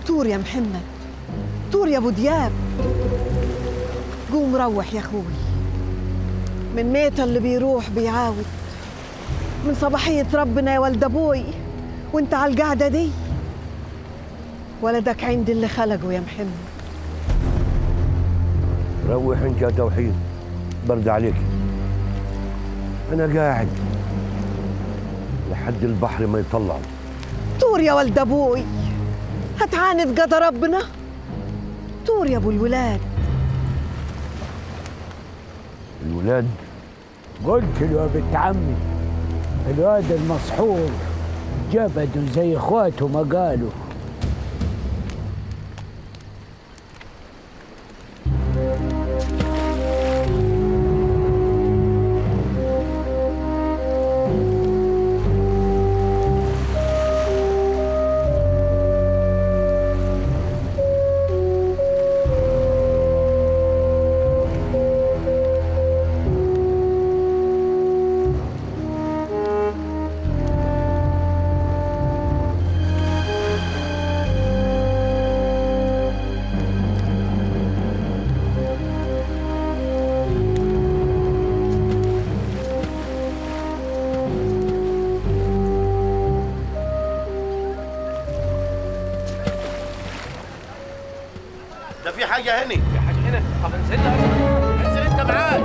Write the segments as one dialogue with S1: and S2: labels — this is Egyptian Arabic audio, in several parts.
S1: طور يا محمد طور يا ابو دياب قوم روح يا اخوي من ميت اللي بيروح بيعاود من صباحية ربنا يا ولد ابوي وانت على القعدة دي ولدك عند اللي خلقه يا محمد
S2: روح انت يا توحيد برد عليك انا قاعد لحد البحر ما يطلع
S1: طور يا ولد ابوي هتعاند قضى ربنا طور يا ابو الولاد
S2: الولاد
S3: قلت له يا بنت عمي الواد المسحور جبده زي اخواته ما قالوا
S4: ده في حاجه هني
S5: في حاجه هنا طب انزل
S4: انزل انت معاك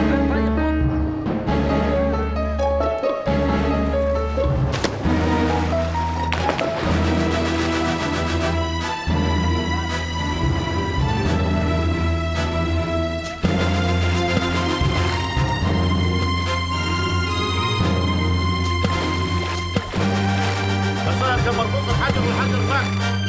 S4: بس انا كان مربوط الحاجه والحاجه رفعت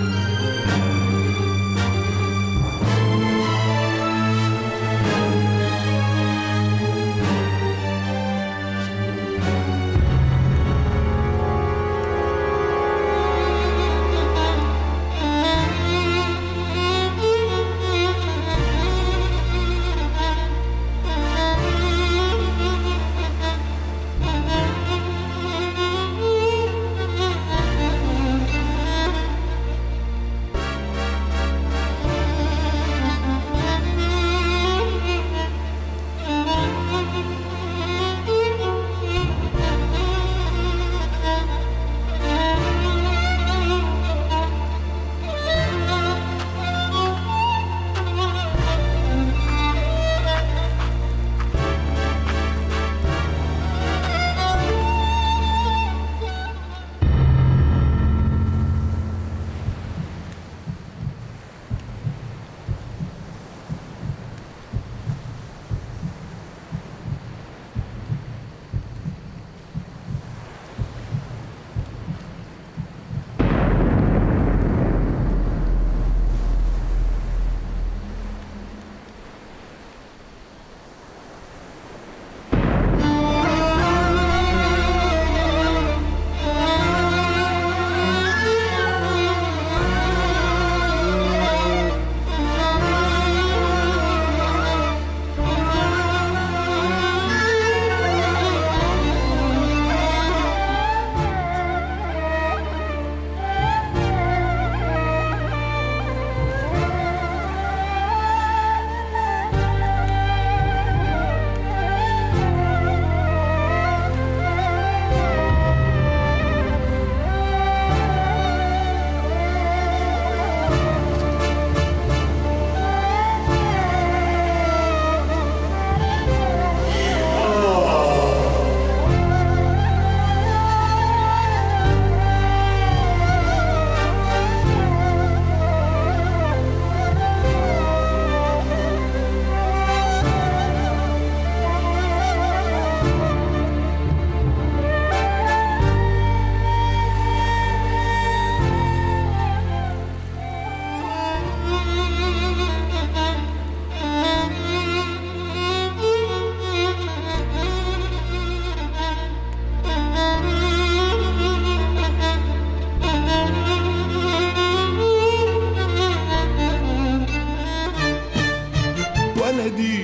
S6: ولدي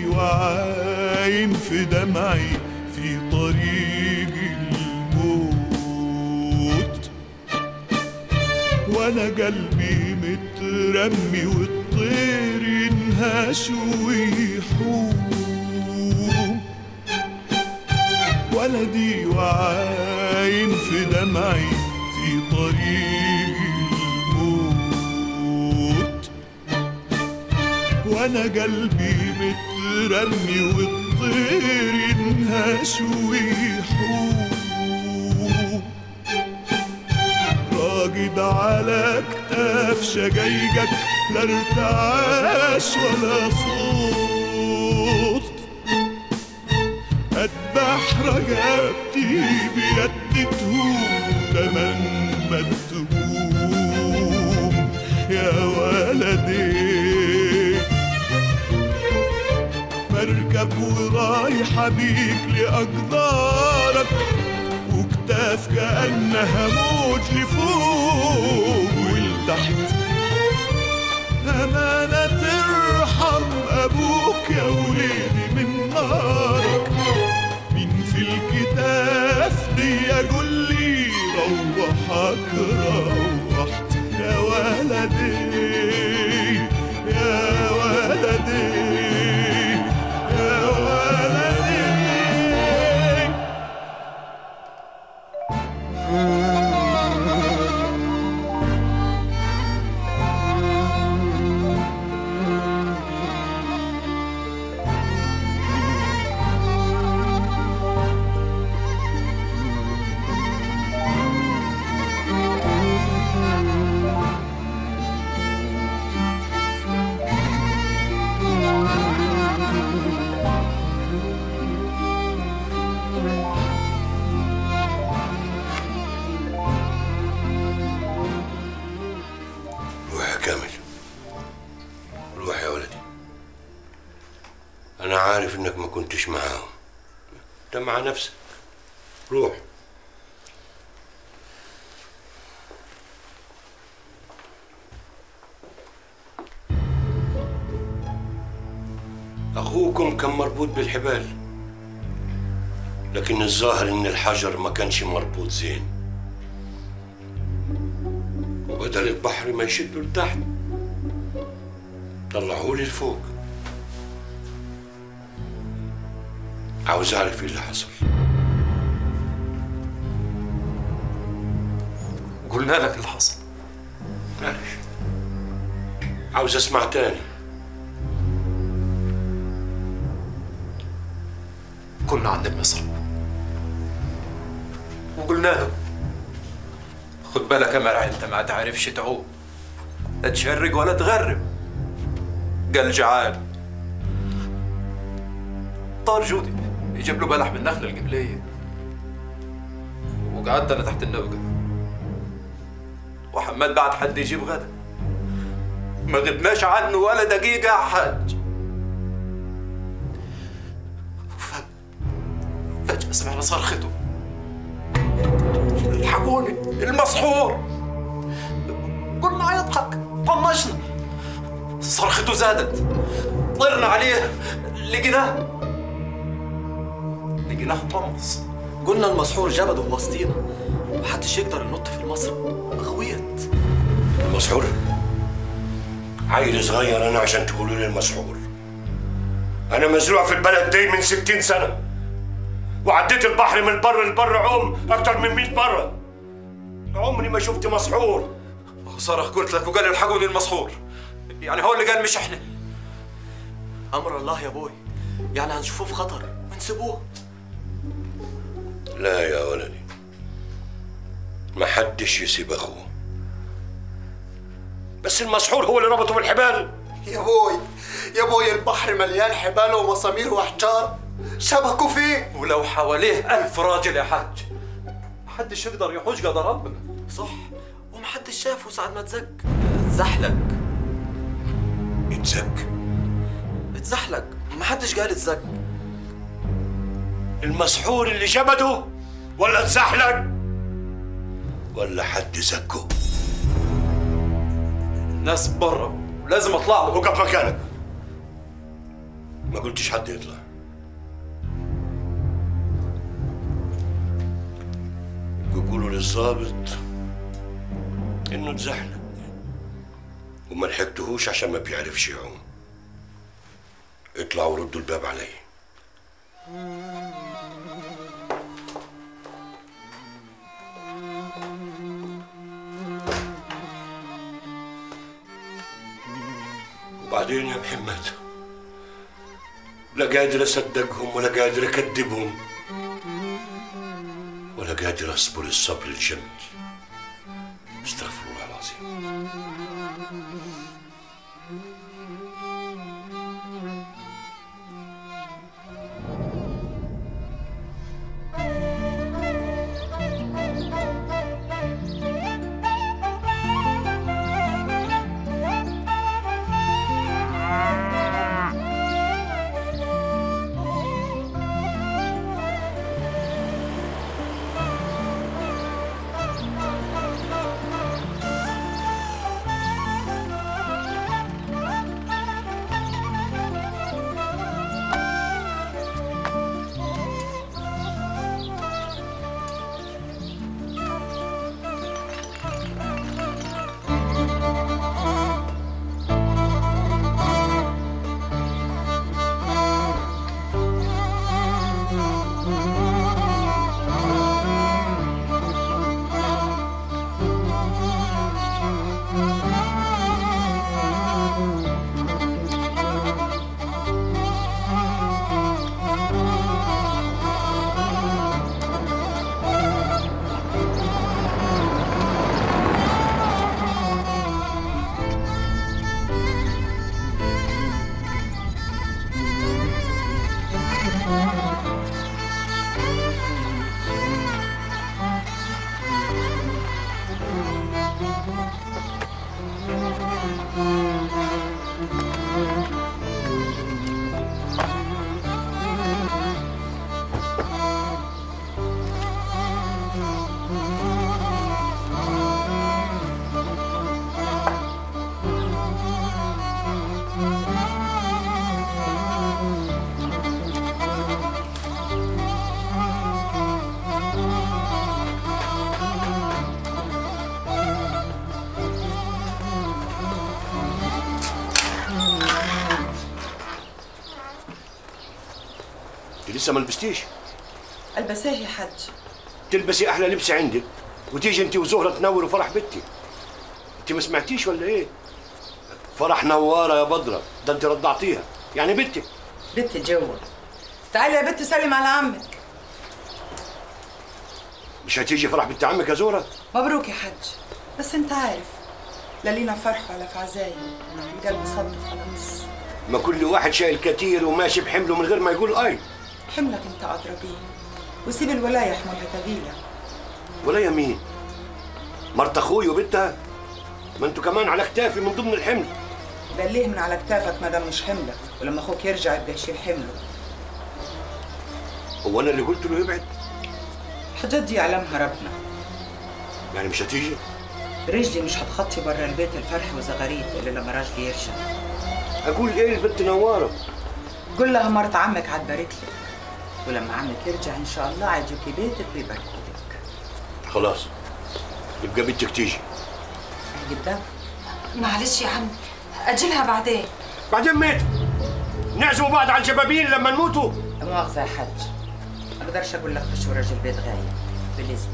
S6: وعاين في دمعي في طريق الموت وانا قلبي مترمي والطير ينهش ويحوم ولدي وعاين في دمعي في طريق الموت وانا قلبي مترمي والطير ينهش ويحوم راقد على كتاف شجايجك لا ارتعاش ولا صوت اذبح رقبتي بيد تهوم تمن ما تقوم يا ولدي مركب ورايحة بيك لأقدارك وكتاف كأنها موج لفوق ولتحت أمانة ترحم أبوك يا وليدي من نارك مين في الكتاف دي قول لي روحك روحت يا ولدي يا ولدي يا ولدي
S2: روح يا كامل روح يا ولدي أنا عارف إنك ما كنتش معاهم أنت مع نفسك روح أخوكم كان مربوط بالحبال لكن الظاهر إن الحجر ما كانش مربوط زين وبدل البحر ما يشده لتحت طلعوه لي لفوق عاوز اعرف ايه اللي حصل
S5: قلنا لك اللي حصل
S2: معلش عاوز اسمع تاني
S5: كنا عند المصر وقلنا له خد بالك يا مرعي انت ما تعرفش تعوم لا تشرق ولا تغرب قال جعان طار جودي يجيب له بلح من النخلة القبلية وقعدت انا تحت النوقة وحماد بعد حد يجيب غدا ما غبناش عنه ولا دقيقة يا حاج وفجأة فجأة سمعنا صرخته الحقوني المسحور قلنا يضحك طنشنا صرخته زادت طرنا عليه لقيناه لقيناه طمس
S7: قلنا المسحور جبده وسطينا محدش يقدر ينط في المصرف اخويت
S2: المسحور عيل صغير انا عشان تقولوا لي المسحور انا مزروع في البلد دي من ستين سنة وعديت البحر من البر للبر عوم اكتر من مئة مرة عمري ما شفت مسحور
S5: صرخ قلت لك وقال الحقوني المسحور يعني هو اللي قال مش احنا
S7: امر الله يا ابوي يعني هنشوفوه في خطر ونسيبوه
S2: لا يا ولدي ما حدش يسيب اخوه بس المسحور هو اللي ربطه بالحبال
S8: يا بوي يا بوي البحر مليان حبال ومسامير واحجار شبكوا فيه
S5: ولو حواليه ألف راجل يا حاج محدش يقدر يحوش قدر ربنا
S7: صح ومحدش شافه ساعة ما اتزك اتزحلق
S2: اتزك
S7: اتزحلق محدش قال اتزك
S2: المسحور اللي جبده ولا اتزحلق ولا حد زكه
S5: الناس برا ولازم اطلع له
S2: وقف مكانك ما قلتش حد يطلع يقولوا للظابط انه اتزحلق وما لحقتهوش عشان ما بيعرفش يعوم اطلعوا ردوا الباب علي وبعدين يا محمد لا قادر اصدقهم ولا قادر اكذبهم ولا قادر اصبر الصبر الجميل استغفر الله العظيم انت لسه ما لبستيش
S9: البساه يا حج
S2: تلبسي احلى لبس عندك وتيجي انت وزهره تنوروا فرح بنتي انت ما سمعتيش ولا ايه فرح نواره يا بدره ده انت رضعتيها يعني بنتك
S9: بنتي جوا تعالي يا بنتي سلم على عمك
S2: مش هتيجي فرح بنت عمك يا زهره
S9: مبروك يا حج بس انت عارف لا لينا فرح ولا في عزايم القلب صد خلاص
S2: ما كل واحد شايل كتير وماشي بحمله من غير ما يقول اي
S9: حملك انت ادرى بيه وسيب الولايه يحملها تقيله
S2: ولا يمين مرت اخوي وبنتها ما انتوا كمان على كتافي من ضمن الحمل
S9: بليه من على كتافك ما دام مش حملك ولما اخوك يرجع يبقى يشيل حمله
S2: هو انا اللي قلت له يبعد
S9: الحاجات دي يعلمها ربنا
S2: يعني مش هتيجي
S9: رجلي مش هتخطي برا البيت الفرح وزغاريد الا لما راجلي يرجع
S2: اقول ايه البنت نواره
S9: قول لها مرت عمك هتبارك لك ولما عمك يرجع ان شاء الله عيجوكي بيتك ويباركوا لك
S2: خلاص يبقى بنتك تيجي
S9: قدام
S10: معلش يا عم اجلها بعدين
S2: بعدين مات نعزموا بعض على الجبابين لما نموتوا
S9: لا مؤاخذة يا حج ما اقدرش اقول لك خش ورا البيت غايب بالاذن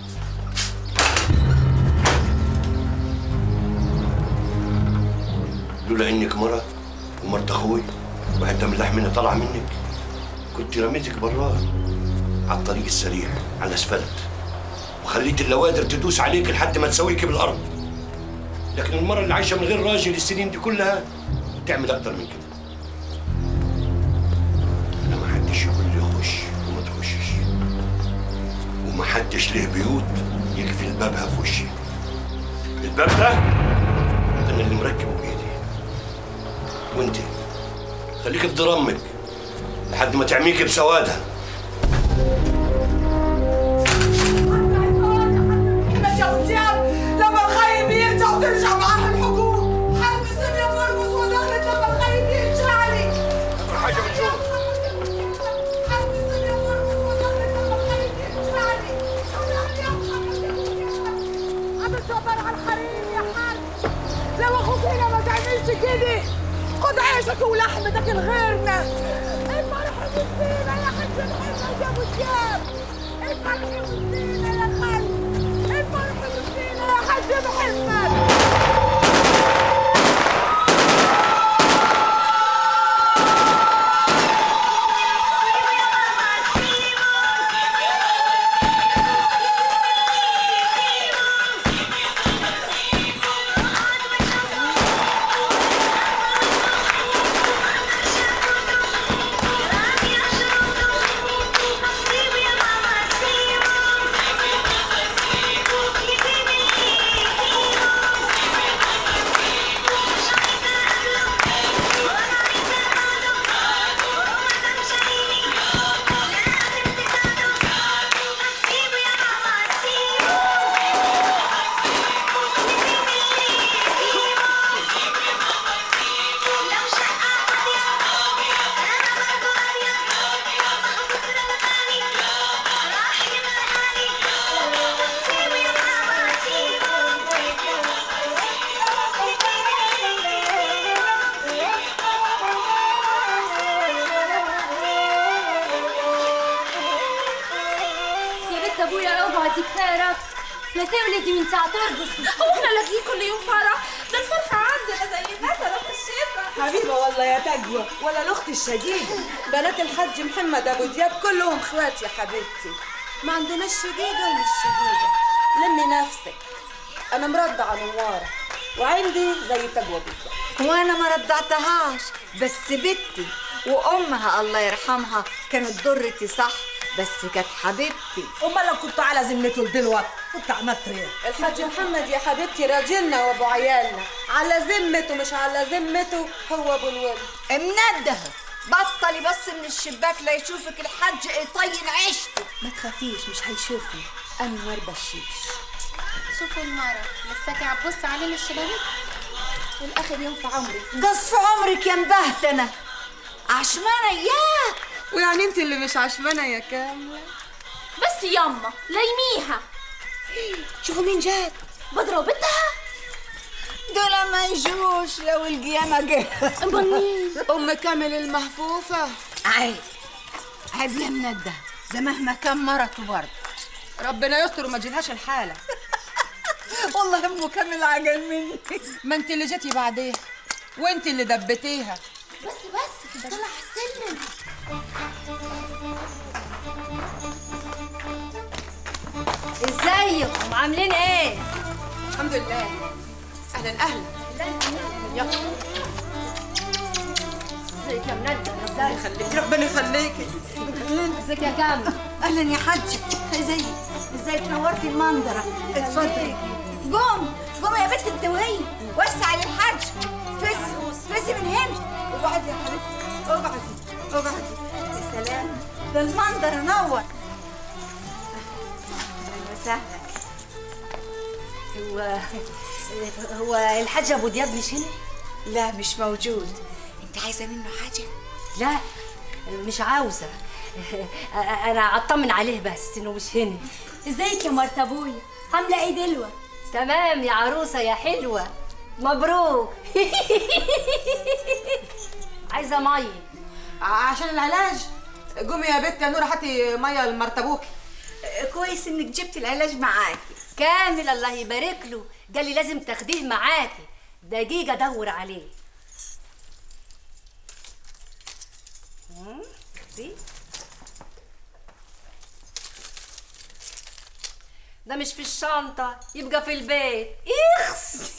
S2: لولا انك مرة ومرت اخوي وحتى من لحمنا طلع منك كنت رميتك براه على الطريق السريع على الاسفلت وخليت اللوادر تدوس عليك لحد ما تسويك بالارض لكن المرة اللي عايشة من غير راجل السنين دي كلها تعمل اكتر من كده انا ما حدش يقول لي خش وما تخشش وما حدش له بيوت يقفل بابها في وشي الباب ده انا اللي مركبه بايدي وانت خليك في ضرمك لحد ما تعميك بسوادها
S9: احمد يا ودياب لما الخايب يرجع وترجع معاه الحقوق حرب السنة ترقص وزغرت لما الخايب يرجع لي
S2: حاجة بتشوف
S9: حرب السنة ترقص وزغرت لما الخايب يرجع لي
S11: عم تدبر على الحريم يا حاج لو اخوك هنا
S9: عيشك ولحمتك لغيرنا الفرح بالزينة يا حاج محمد يا ابو دياب الفرح بالزينة يا خالد الفرح بالزينة يا حاج محمد
S11: يا بنت ابويا اقعدي كفايه رقص لا تولدي من ساعة ترقص
S9: هو احنا لاقيين كل يوم فرح ده الفرحة عندنا زي مثلا في الشتاء حبيبة والله يا تجوى ولا الأخت الشديدة بنات الحاج محمد أبو دياب كلهم إخوات يا حبيبتي ما عندناش شديدة ومش شديدة لمي نفسك أنا مرضعة نوارة وعندي زي تجوى بالظبط
S12: وانا ما رضعتهاش بس بنتي وامها الله يرحمها كانت ضرتي صح بس كانت حبيبتي
S9: امال لو كنت على ذمته دلوقتي كنت عملت ايه الحاج محمد يا حبيبتي راجلنا وابو عيالنا على ذمته مش على ذمته هو ابو الولد
S12: منده بطلي بس من الشباك لا يشوفك الحاج يطين عيشته
S11: ما تخافيش مش هيشوفني
S12: انور بشيش
S11: شوفي المرة لساكي عبص عليه من الشبابيك والاخر يوم في عمري
S12: قص عمرك يا مبهتنه عشمانه اياك
S9: ويعني انت اللي مش عشمانه يا كامله
S11: بس ياما ليميها
S12: شوفوا مين جات
S11: بدرة وبنتها
S12: دول ما يجوش لو القيامه جه
S9: ام كامل المهفوفه
S12: عيب عيب يا منده ده مهما كان مرته برضه
S9: ربنا يستر وما تجيلهاش الحاله
S12: والله امه كامل عجل مني
S9: ما انت اللي جيتي بعديها وانت اللي دبتيها
S11: بس بس كده طلع السلم
S12: ازيكم عاملين ايه
S9: الحمد لله اهلا اهلا يلا
S11: ازيك يا منده
S9: ربنا يخليك ربنا يخليكي
S11: ازيك يا كامل
S12: اهلا يا حاج ازيك ازيك نورتي المنظره اتفضلي قوم قوم يا بنت انت وهي وسع للحاج فزي فزي من هنا اقعدي يا حبيبتي اقعدي اقعدي يا سلام ده المنظر نور اهلا وسهلا
S13: هو هو الحاج ابو دياب مش هنا
S12: لا مش موجود انت عايزه منه حاجه
S13: لا مش عاوزه انا اطمن عليه بس انه مش هنا
S11: ازيك يا مرت ابويا عامله ايه دلوة
S13: تمام يا عروسه يا حلوه مبروك عايزه ميه
S9: عشان العلاج قومي يا بنت يا نوره هاتي ميه لمرتبوكي
S12: كويس انك جبتي العلاج معاكي
S13: كامل الله يبارك له قال لي لازم تاخديه معاكي دقيقه ادور عليه مم، خديه. ده مش في الشنطة يبقى في البيت اخس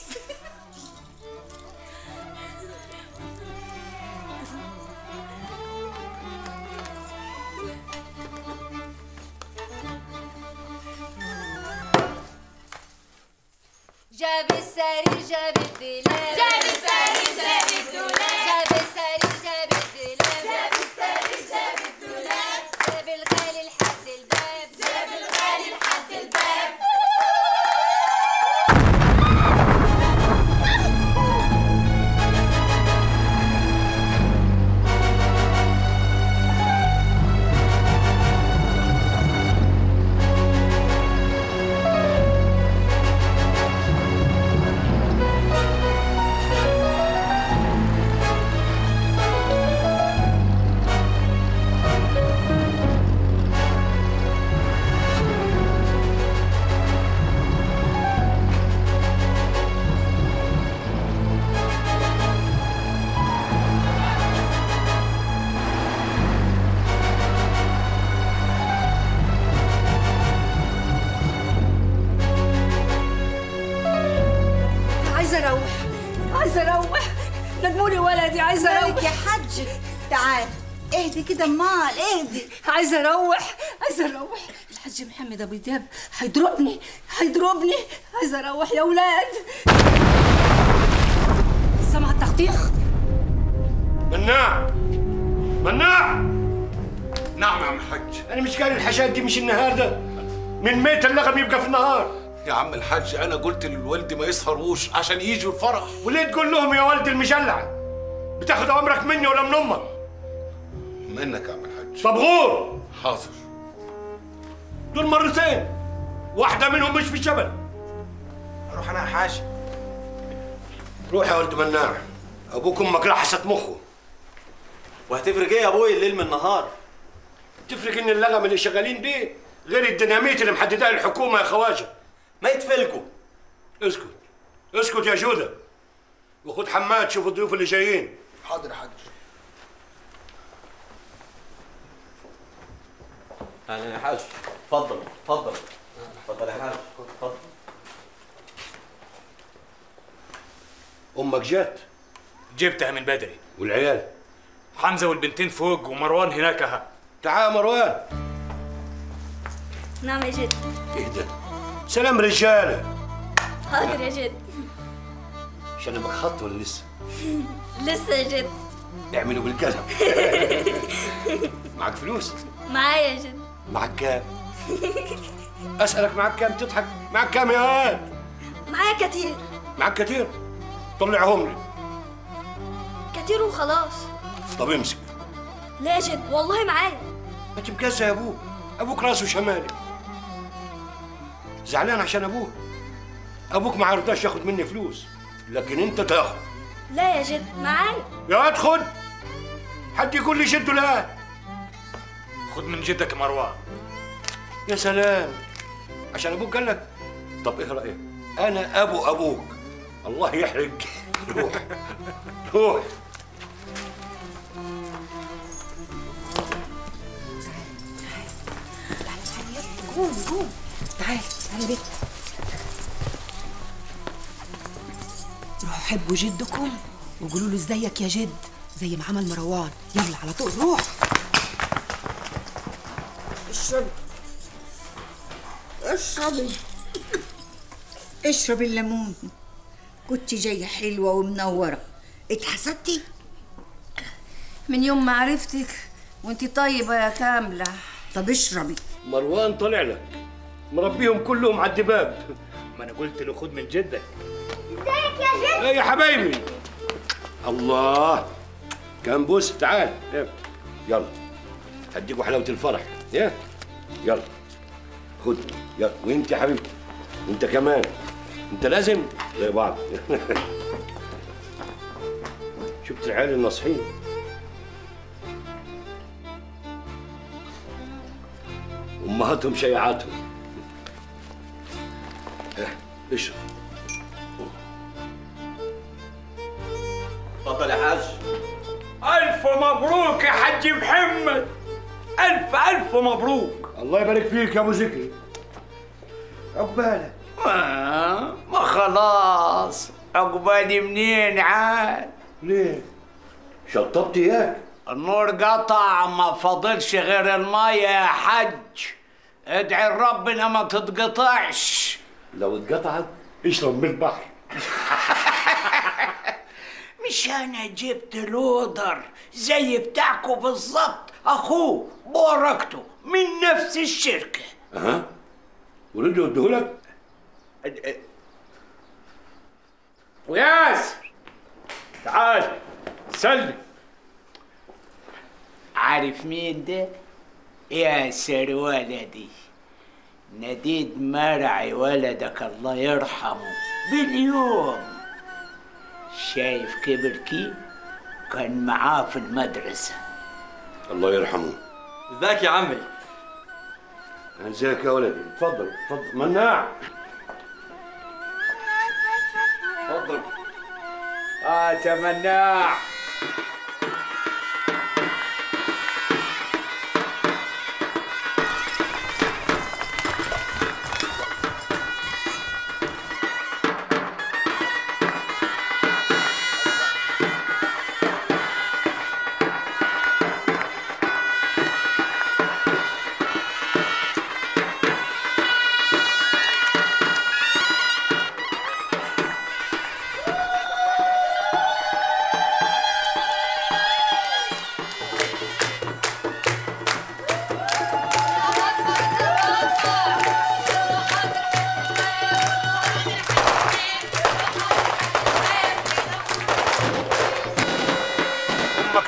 S13: جاب السرير جاب الدولاب
S11: جاب السرير جاب الدولاب
S13: جاب السرير جاب الدولاب
S11: جاب السرير جاب الدولاب
S13: جاب الغالي لحد الباب
S11: جاب الغالي لحد الباب
S12: عايزه اروح ندمولي ولدي عايزه اروح
S14: مالك يا حج تعال اهدي كده امال اهدي
S12: عايزه اروح عايزه اروح الحاج محمد ابو دياب هيضربني هيضربني عايزه اروح يا اولاد سمع التخطيخ
S2: مناع مناع
S15: نعم يا عم الحاج
S2: انا مش قال الحاجات دي مش النهارده من ميت اللغم يبقى في النهار
S15: يا عم الحاج انا قلت للوالد ما يسهروش عشان يجوا الفرح
S2: وليه تقول لهم يا ولد المجلع بتاخد امرك مني ولا من امك
S15: منك يا عم الحاج
S2: طب غور
S15: حاضر
S2: دول مرتين واحده منهم مش في الجبل
S16: اروح انا يا حاج
S2: روح يا ولد مناع ابوك امك لحست مخه
S7: وهتفرق ايه يا ابوي الليل من النهار
S2: تفرق ان اللغم اللي شغالين بيه غير الديناميت اللي محددها الحكومه يا خواجه
S7: ما يتفلكوا
S2: اسكت اسكت يا جوده وخد حماد شوف الضيوف اللي جايين
S8: حاضر يا حاج
S7: اهلا يا حاج اتفضل اتفضل اتفضل يا حاج اتفضل
S2: امك جت
S16: جبتها من بدري
S2: والعيال
S16: حمزه والبنتين فوق ومروان هناك اها
S2: تعال يا مروان
S11: نعم يا جد
S2: اهدى سلام رجاله
S11: حاضر يا جد
S2: عشان ابقى خط ولا لسه
S11: لسه يا جد
S2: اعملوا بالقلم معك فلوس
S11: معايا يا جد
S2: معك كام اسالك معك كام تضحك معك كام يا واد
S11: معايا كتير
S2: معك كتير طلعهم لي
S11: كتير وخلاص
S2: طب امسك
S11: لا يا جد والله معايا
S2: ما تبقاش يا ابوك ابوك راسه شمالي زعلان عشان ابوك ابوك ما عرضاش ياخد مني فلوس لكن انت تاخد
S11: لا يا جد معايا
S2: يا واد خد حد يقول لي شد لا
S16: خد من جدك مروان
S2: يا سلام عشان ابوك قال لك طب ايه رايك انا ابو ابوك الله يحرق روح روح
S12: قوم قوم تعال تعال يا بنت روحوا حبوا جدكم وقولوا له ازيك يا جد زي ما عمل مروان يلا على طول روح
S14: اشربي اشربي اشربي الليمون كنت جاية حلوة ومنورة اتحسدتي؟
S9: من يوم ما عرفتك وانتي طيبة يا كاملة
S14: طب اشربي
S2: مروان طلع لك مربيهم كلهم على الدباب
S16: ما انا قلت له خد من جدك
S11: ازيك يا
S2: ايه يا حبايبي الله كان بوس تعال إيه. يلا هديكوا حلاوه الفرح يا يلا خد يلا وانت يا حبيبتي وانت كمان انت لازم زي بعض شفت العيال الناصحين امهاتهم شيعاتهم إيه، اشرب
S7: اتفضل يا حاج
S3: ألف مبروك يا حاج محمد ألف ألف مبروك
S2: الله يبارك فيك يا أبو ذكري عقبالك
S3: ما, ما خلاص عقبالي منين عاد
S2: ليه؟ شطبت اياك
S3: النور قطع ما فاضلش غير المية يا حج ادعي ربنا ما تتقطعش
S2: لو اتقطعت اشرب من البحر
S3: مش انا جبت لودر زي بتاعكو بالظبط اخوه بوركته من نفس الشركه
S2: اها ورجعوا اديهولك
S3: وياسر تعال سلم عارف مين ده؟ ياسر ولدي نديد مرعي ولدك الله يرحمه باليوم شايف كبر كيف كان معاه في المدرسة
S2: الله يرحمه
S7: ازيك يا عمي
S2: ازيك يا ولدي اتفضل اتفضل مناع
S3: اتفضل اه تمناع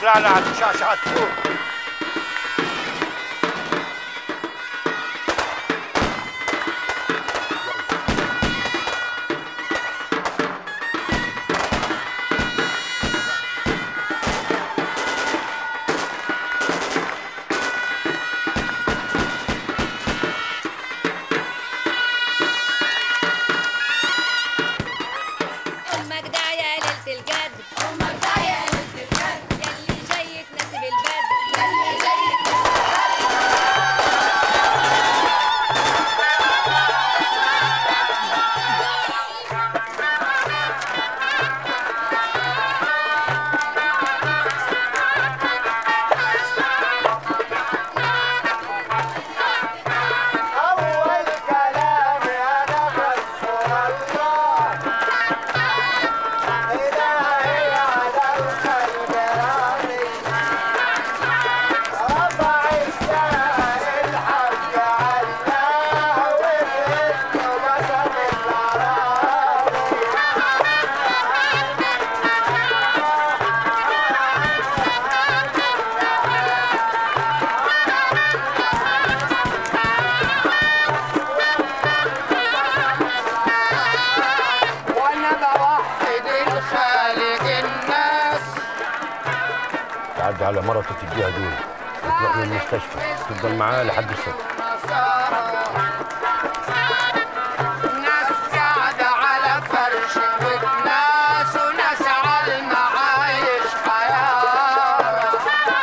S2: تلعلعت وشعشعت فوق
S17: امك ده يا ليله الجد امك ده يا ليله الجد يلي جاي تناسب البد يلي جاي
S6: أول كلامي أنا بشكر الله إلهي على الخلق رامي رفع السماء الحق علاه وباسمه قسم وأنا بوحد الخالق الناس
S2: تعدي على مرته تديها دول وتروح للمستشفى تفضل معاه لحد الصبح
S6: ناس قاعدة على فرش ناس وناس على المعايش حياة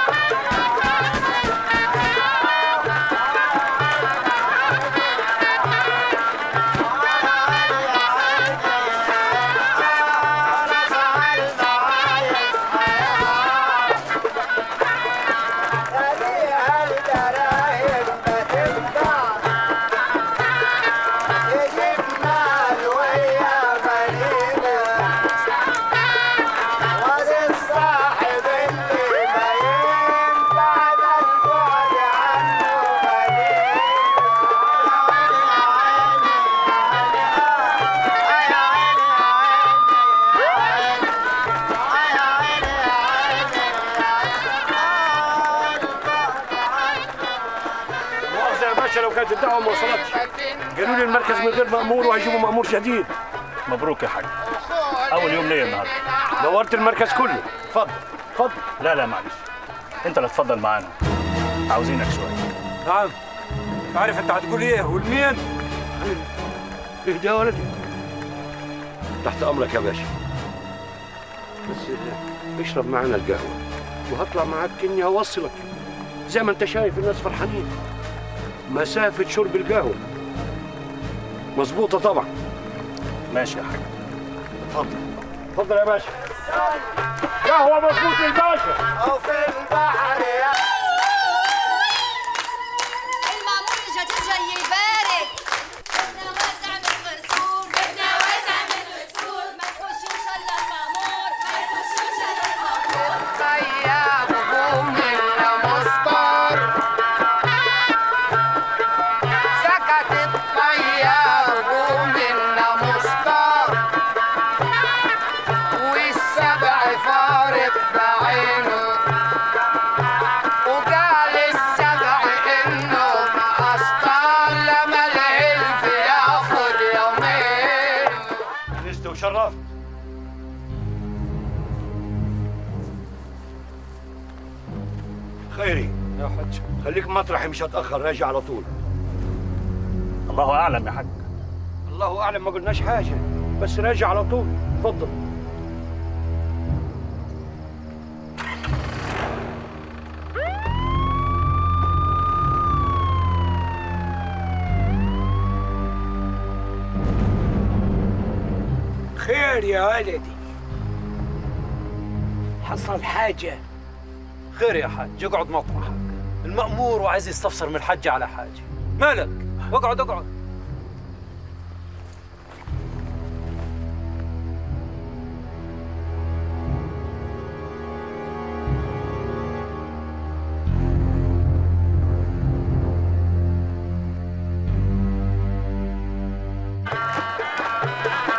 S2: مؤاخذة يا باشا لو كانت الدعوة ما وصلتش قالوا لي المركز من غير مأمور وهيجيبوا مأمور جديد
S18: مبروك يا حاج اول يوم ليا النهارده
S2: نورت المركز كله اتفضل اتفضل
S18: لا لا معلش انت اللي تفضل معانا عاوزينك شويه
S2: نعم عارف انت هتقول ايه والمين اهدى يا ولدي تحت امرك يا باشا بس اشرب معانا القهوه وهطلع معاك اني اوصلك زي ما انت شايف الناس فرحانين مسافه شرب القهوه مظبوطه طبعا
S18: ماشي يا حاج
S2: اتفضل اتفضل يا باشا قهوه مظبوط الباشا
S6: أو في البحر يا
S17: المأمور الجديد جاي يبارك بدنا واسع من الغرسون بدنا واسع من الغرسون ما تخشوش الا المأمور ما تخشوش الا المأمور
S6: طيب قوم إلا مستار سكت الطيار قوم إلا مستار والسبع فارق بعينه وقال السبع إنه أسطال لما الهلف ياخد يومين
S2: نست وشرفت خيري يا حج خليك مطرحي مش هتاخر راجع على طول
S18: الله اعلم يا حاج
S2: الله اعلم ما قلناش حاجه بس راجع على طول اتفضل
S3: خير يا ولدي حصل حاجة
S5: خير يا حاج اقعد مطرحك المأمور وعايز يستفسر من الحج على حاجة مالك اقعد اقعد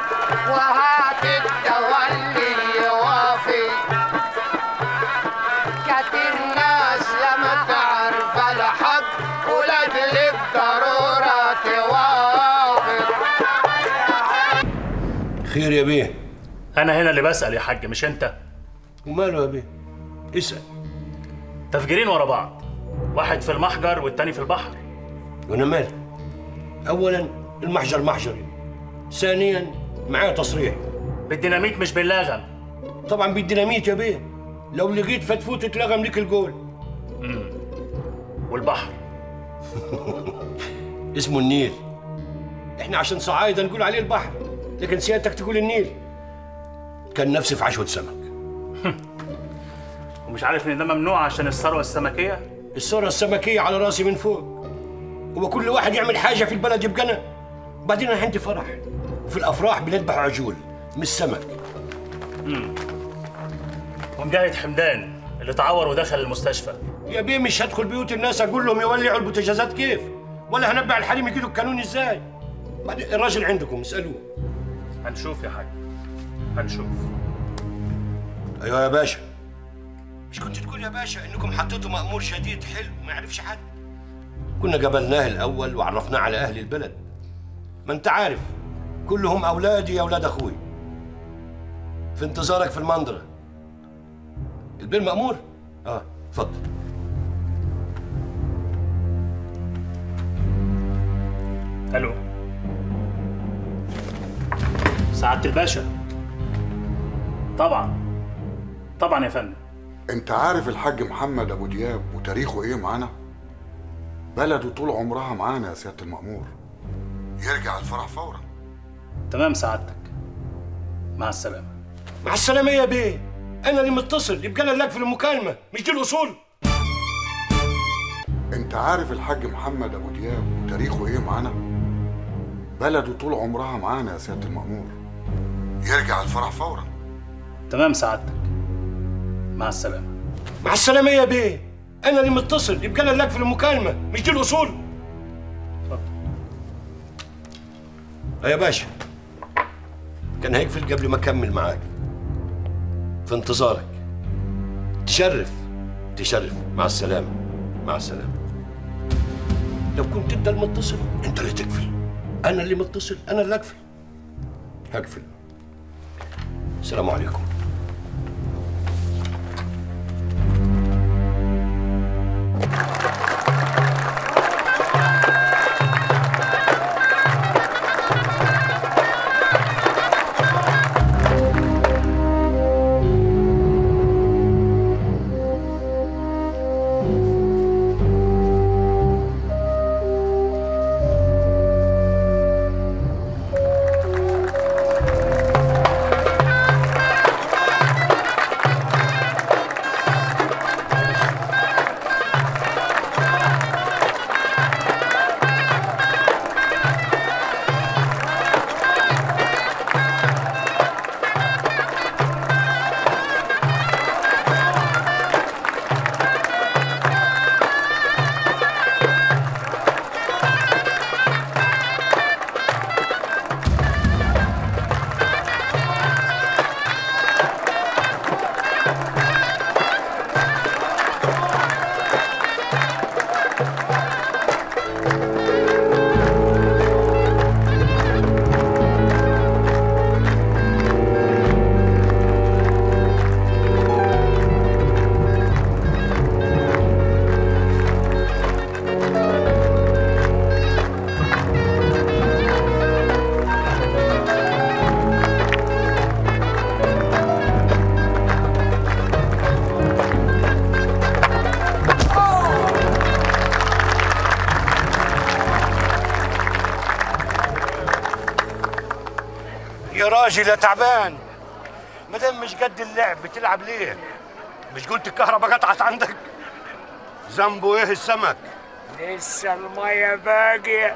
S6: وهات الدواء اللي يوافي
S2: يا بيه
S18: انا هنا اللي بسال يا حاج مش انت
S2: وماله يا بيه اسال
S18: تفجيرين ورا بعض واحد في المحجر والتاني في البحر
S2: وانا مالي اولا المحجر محجري ثانيا معايا تصريح
S18: بالديناميت مش باللغم
S2: طبعا بالديناميت يا بيه لو لقيت فتفوت اتلغم ليك الجول
S18: امم والبحر
S2: اسمه النيل احنا عشان صعايده نقول عليه البحر لكن سيادتك تقول النيل كان نفسي في عشوة سمك
S18: ومش عارف ان ده ممنوع عشان الثروه السمكيه
S2: الثروة السمكية على راسي من فوق هو كل واحد يعمل حاجة في البلد يبقى أنا وبعدين أنا عندي فرح وفي الأفراح بنذبح عجول مش سمك
S18: امم ومجاهد حمدان اللي اتعور ودخل المستشفى
S2: يا بيه مش هدخل بيوت الناس أقول لهم يولعوا البوتاجازات كيف ولا هنبع الحريم يجيلوا القانون إزاي بعدين الراجل عندكم اسألوه
S18: هنشوف يا حاج هنشوف
S2: أيوة يا باشا مش كنت تقول يا باشا إنكم حطيتوا مأمور شديد حلو ما يعرفش حد كنا قبلناه الأول وعرفناه على أهل البلد ما أنت عارف كلهم أولادي يا أولاد أخوي في انتظارك في المنظرة البين مأمور؟ آه اتفضل
S18: الو سعاده الباشا طبعا طبعا يا فندم
S19: انت عارف الحاج محمد ابو دياب وتاريخه ايه معانا بلده طول عمرها معانا يا سياده المأمور يرجع الفرح فورا
S18: تمام سعادتك مع السلامه
S2: مع السلامة يا بيه أنا اللي متصل يبقى أنا اللي أقفل المكالمة مش دي الأصول
S19: انت عارف الحاج محمد ابو دياب وتاريخه ايه معانا بلده طول عمرها معانا يا سياده المأمور يرجع الفرح فورا
S18: تمام سعادتك مع السلامه
S2: مع السلامة يا بيه أنا اللي متصل يبقى أنا اللي أقفل المكالمة مش دي الأصول يا باشا كان هيقفل قبل ما أكمل معاك في انتظارك تشرف تشرف مع السلامة مع السلامة لو كنت أنت المتصل أنت اللي تقفل أنا اللي متصل أنا اللي أقفل هقفل السلام عليكم يا راجل يا تعبان ما دام مش قد اللعب بتلعب ليه؟ مش قلت الكهرباء قطعت عندك؟ ذنبه ايه السمك؟
S3: لسه المية باقية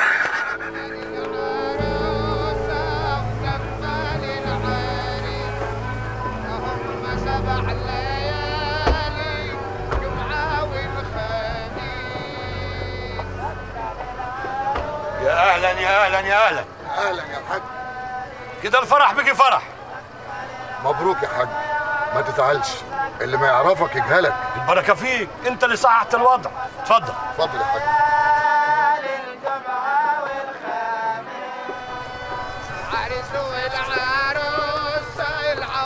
S6: سبع ليالي جمعة والخميس
S2: يا اهلا يا اهلا يا اهلا
S19: اهلا يا حاج
S2: كده الفرح بقي فرح
S19: مبروك يا حاج ما تزعلش اللي ما يعرفك يجهلك
S2: البركه فيك انت اللي صححت الوضع اتفضل
S19: اتفضل يا حاج
S6: عرس والعروس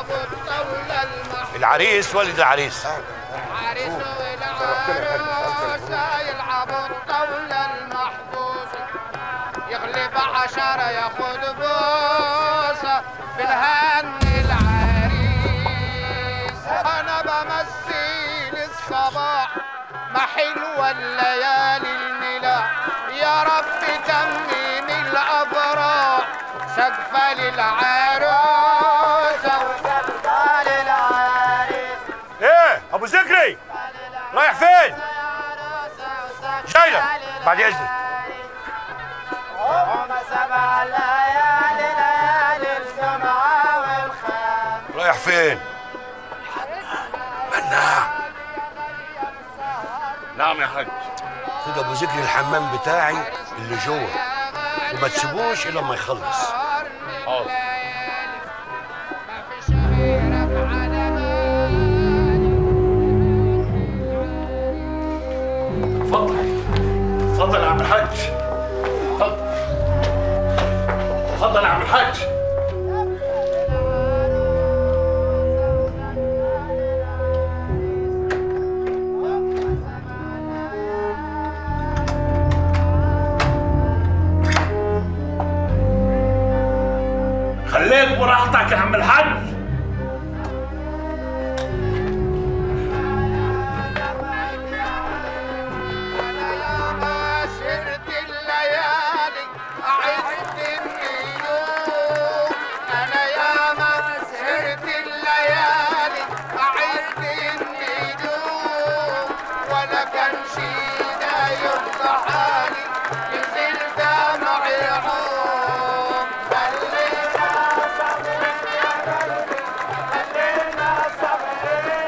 S6: الطاولة المحبوسة
S2: العريس ولد العريس
S6: عريس والعروسة يلعبوا الطاولة المحبوسة يغلب عشرة ياخد بوسة بالهني العريس أنا بمثل الصباح ما حلوة الليالي الملاح يا رب تمم الأفراح سقفة للعروسة وسقفة للعريس
S2: ايه ابو ذكري رايح فين جاي لك بعد اذنك
S6: هم سبع ليالي ليالي الجمعة والخميس
S2: رايح فين مناع
S15: نعم يا حاج
S2: خد ابو ذكري الحمام بتاعي اللي جوه وما تسيبوش الا لما يخلص
S15: حاضر اتفضل اتفضل يا عم الحاج اتفضل اتفضل يا عم الحاج خليك براحتك يا عم الحاج
S6: سرت الليالي عشت النيوم انا يا ما سرت الليالي عشت النيوم ولا كان شي داير ضحالي ينزل دمعي يعوم خلينا صبرين يا قلبي خلينا صبرين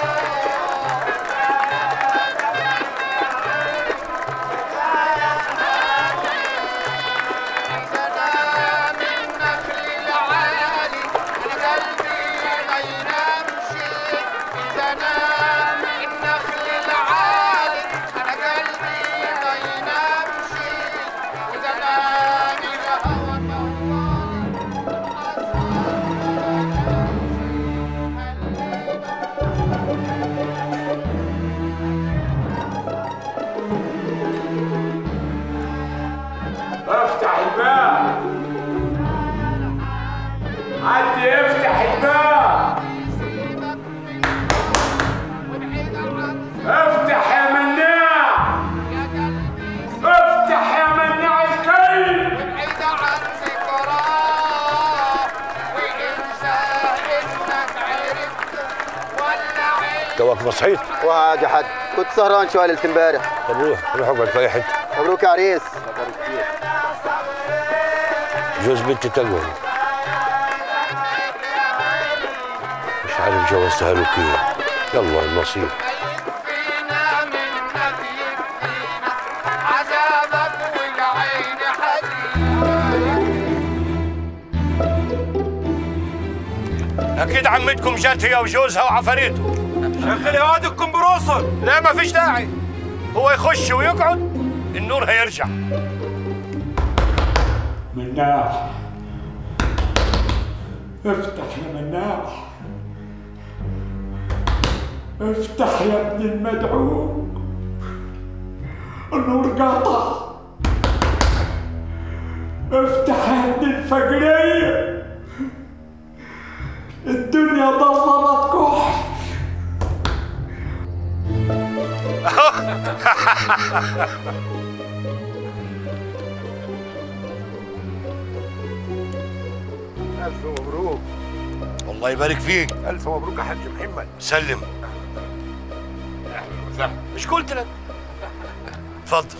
S3: افتح الباب حد يفتح الباب افتح يا مناع افتح يا مناع الكلب
S6: وابعد عن ذكراه وانسى انك عرفت ولا عرفت
S2: توك ما صحيت
S20: وعاد يا حاج كنت سهران شويه ليله امبارح
S2: طب روح روح اقعد في اي حته
S20: مبروك يا عريس
S2: جوز بنتي تقوى مش عارف جوزتها له كيف يلا النصيب
S6: عذابك والعين
S2: اكيد عمتكم جت هي وجوزها وعفاريته شغل هاد الكمبروسر لا ما فيش داعي هو يخش ويقعد النور هيرجع
S3: مناع افتح يا مناع افتح يا ابن المدعو النور قاطع افتح يا ابن الفقرية الدنيا ضلمت كح
S2: ألف مبروك الله يبارك فيك
S21: ألف مبروك يا حاج محمد
S2: سلم
S21: أهلا وسهلا
S2: مش قلت لك اتفضل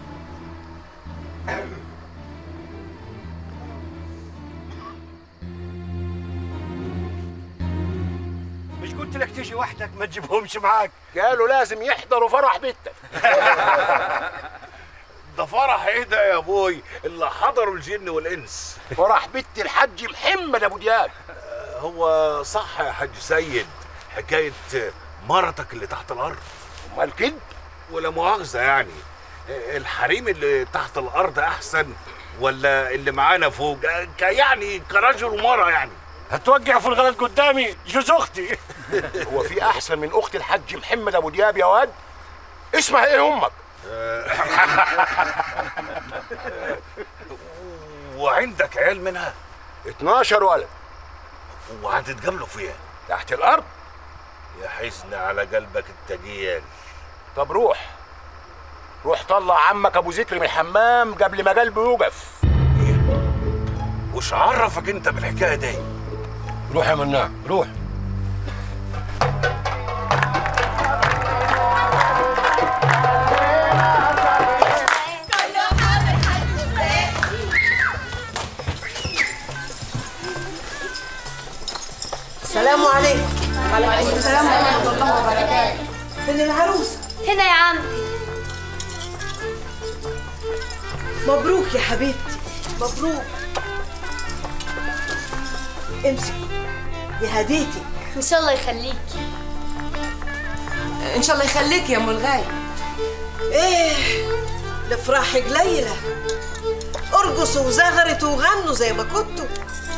S2: مش قلت لك تيجي وحدك ما تجيبهمش معاك
S21: قالوا لازم يحضروا فرح بنتك ده فرح ايه ده يا ابوي اللي حضروا الجن والانس فرح بنت الحاج محمد ابو دياب هو صح يا حاج سيد حكايه مرتك اللي تحت الارض امال كده ولا مؤاخذه يعني الحريم اللي تحت الارض احسن ولا اللي معانا فوق ك- يعني كرجل ومرأة يعني
S2: هتوقع في الغلط قدامي جوز اختي
S21: هو في احسن من اخت الحاج محمد ابو دياب يا واد اسمها ايه امك وعندك عيال منها 12 ولد وهتتجاملوا فين تحت الارض يا حزن على قلبك التجيل طب روح روح طلع عمك ابو ذكر من الحمام قبل ما قلبه يوقف وش عرفك انت بالحكايه دي
S2: روح يا مناع روح
S9: السلام عليكم وعليكم السلام ورحمة الله وبركاته فين العروسة؟
S17: هنا يا عم
S9: مبروك يا حبيبتي مبروك امسك دي هديتي
S17: ان شاء الله يخليك
S9: ان شاء الله يخليك يا ام الغايب ايه الافراح قليله ارقصوا وزغرتوا وغنوا زي ما كنتوا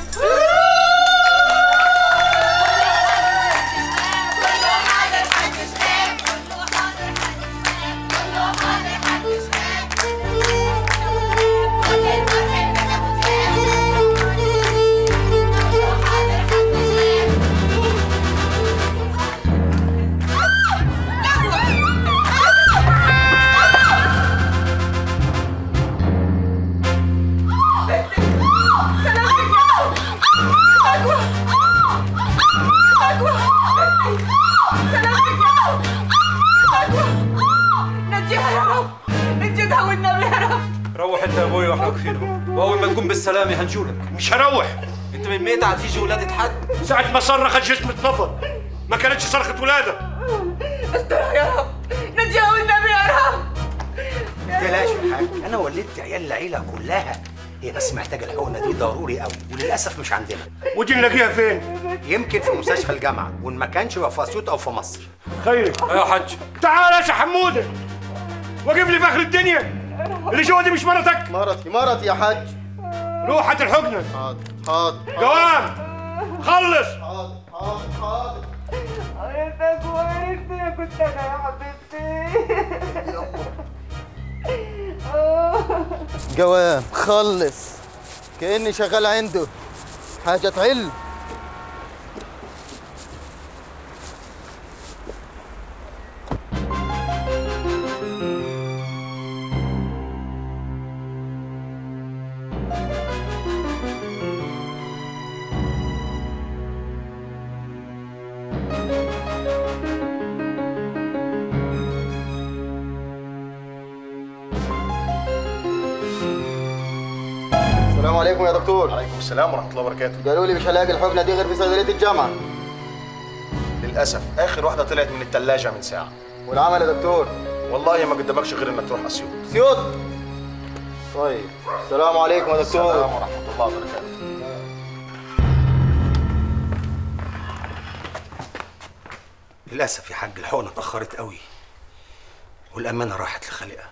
S10: نجيها يا رب نجدها والنبي يا رب
S5: روح انت يا ابوي واحنا واقفينهم واول ما تقوم بالسلامه هنجولك
S2: مش هروح
S5: انت من ميت هتيجي ولادة حد
S2: ساعة ما صرخت جسم اتنفض ما كانتش صرخة ولادة
S10: استرها يا رب نجيها والنبي يا رب
S1: تلاش يا حاج انا ولدت عيال العيله كلها هي بس محتاجه الحقنه دي ضروري قوي وللاسف مش عندنا
S2: ودي نلاقيها فين
S1: يمكن في مستشفى الجامعه وان ما كانش يبقى في اسيوط او في مصر
S2: خيري
S5: يا حاج
S2: تعال يا شيخ حموده واجيب لي فخر الدنيا اللي جوا دي مش مرتك
S20: مرتي مرتي يا حاج
S2: روح هات الحقنه
S20: حاضر حاضر
S2: قوام خلص
S20: حاضر حاضر حاضر
S10: عيلتك وعيلتي كنت انا يا حبيبتي
S20: جوام خلص كأني شغال عنده حاجة تعل السلام عليكم يا دكتور
S22: عليكم السلام ورحمه الله وبركاته
S20: قالوا لي مش هلاقي الحقنة دي غير في صيدلية الجامعة
S22: للاسف اخر واحده طلعت من الثلاجه من ساعه
S20: والعمل يا دكتور
S22: والله ما قدامكش غير انك تروح اسيوط
S20: سيوط طيب السلام عليكم يا دكتور
S22: السلام ورحمه الله وبركاته
S1: للاسف يا حاج الحقنه اتاخرت قوي والامانه راحت لخالقها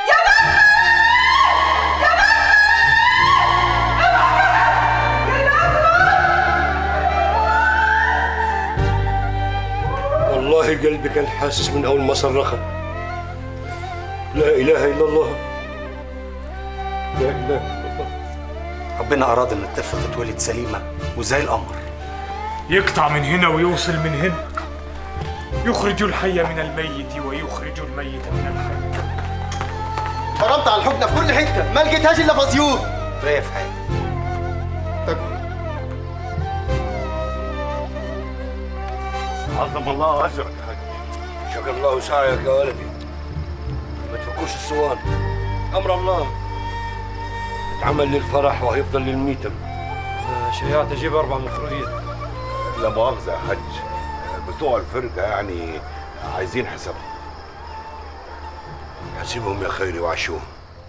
S2: والله قلبي كان حاسس من اول ما صرخت لا اله الا الله لا اله الا الله
S1: ربنا اراد ان الطفل تتولد سليمه وزي القمر
S16: يقطع من هنا ويوصل من هنا يخرج الحي من الميت ويخرج الميت من الحي
S20: ضربت على الحقنة في كل حتة ما لقيتهاش إلا في أسيوط
S1: رايق في حاجه
S2: عظم الله اجرك يا حاج شكر الله سعيك يا ولدي ما تفكوش الصوان امر الله اتعمل للفرح وهيفضل للميتم
S5: شيعت اجيب اربع مفروضين
S21: لا مؤاخذه يا حاج بتوع الفرقه يعني عايزين حسابهم
S2: حسيبهم يا خيري وعشوهم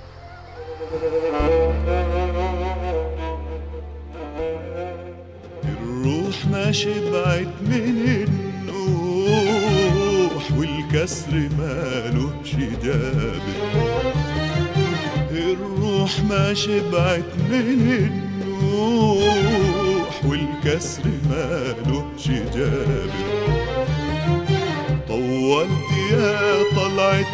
S23: الروح ما شبعت من النوح والكسر مالوش دابر الروح ما شبعت من النوح والكسر والكسر مالوش جابر طولت يا طلعت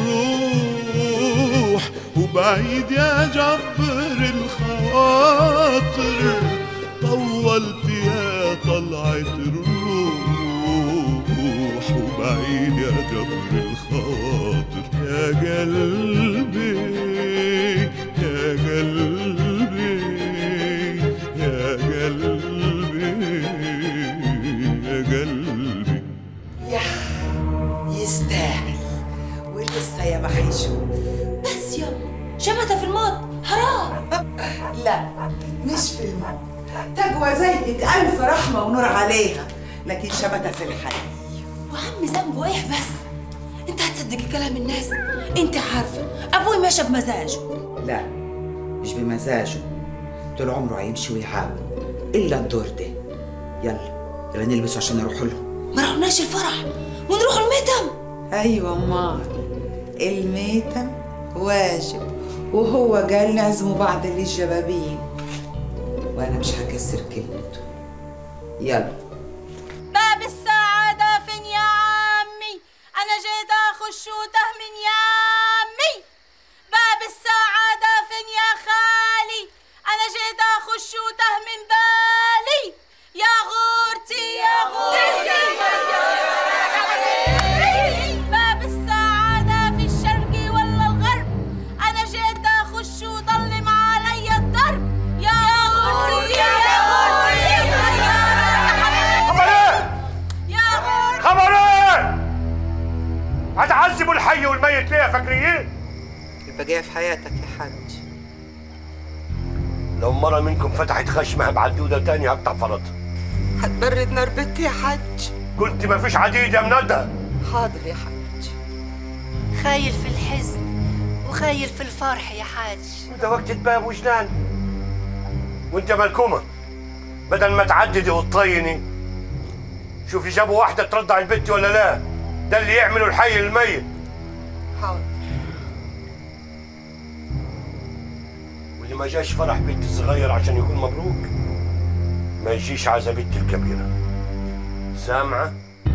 S23: الروح وبعيد يا جبر الخواطر طولت يا طلعت الروح وبعيد يا جبر الخواطر يا قلبي يا قلبي يا قلبي يا قلبي
S4: يا يستاهل ولسه يا ما هيشوف
S9: بس يا شمتة في الموت حرام
S4: لا مش في الموت تقوى زيك ألف رحمة ونور عليها لكن شمتة في الحي
S9: وعمي ذنبه ايه بس انت هتصدقي كلام الناس انت عارفه ابوي ماشي بمزاجه
S4: لا مش بمزاجه طول عمره هيمشي ويحاول إلا الدور ده يلا يلا نلبسه عشان نروح له
S9: ما رحناش الفرح ونروح الميتم
S4: أيوة أمال الميتم واجب وهو قال نعزموا بعض للجبابين وأنا مش هكسر كلمته يلا
S17: باب السعادة فين يا عمي أنا جيت أخش وتهمن يا عمي باب السعادة فين يا خالي أنا جيت أخش وتهمن بالي يا غورتي يا غورتي باب السعادة في الشرق ولا الغرب أنا جيت أخش وضلم علي الدرب يا غورتي يا غورتي
S2: خبر ايه؟
S17: يا غورتي
S2: خبر ايه؟ هتعذبوا الحي والميت ليه يا فاكرين؟
S4: البقية في حياتك يا حاج
S2: لو مرة منكم فتحت خشمها بعدودة تاني هقطع فرطها
S4: هتبرد نار بنتي يا حاج
S2: قلت مفيش عديد يا منادى
S4: حاضر يا حاج
S17: خايل في الحزن وخايل في الفرح يا حاج
S2: ده وقت تباب وجدان وانت يا ملكومة بدل ما تعددي وتطيني شوفي جابوا واحدة ترضع البنت ولا لا ده اللي يعملوا الحي الميت
S4: حاضر
S2: واللي ما جاش فرح بنت الصغير عشان يكون مبروك ما يجيش عزا بنت الكبيرة سامعة؟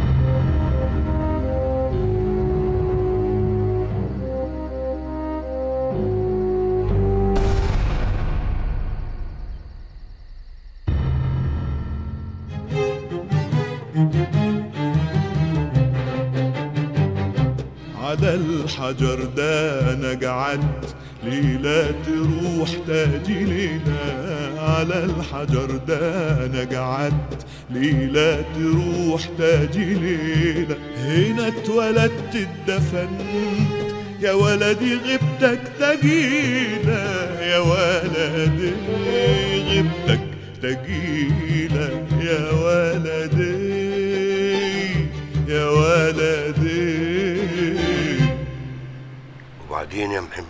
S23: على الحجر ده انا قعدت ليلة تروح تاجي ليلة على الحجر ده انا قعدت ليلة تروح تاجي ليلة هنا اتولدت اتدفنت يا ولدي غبتك تجيلة يا ولدي غبتك تجيلة يا ولدي يا ولدي
S2: وبعدين يا محمد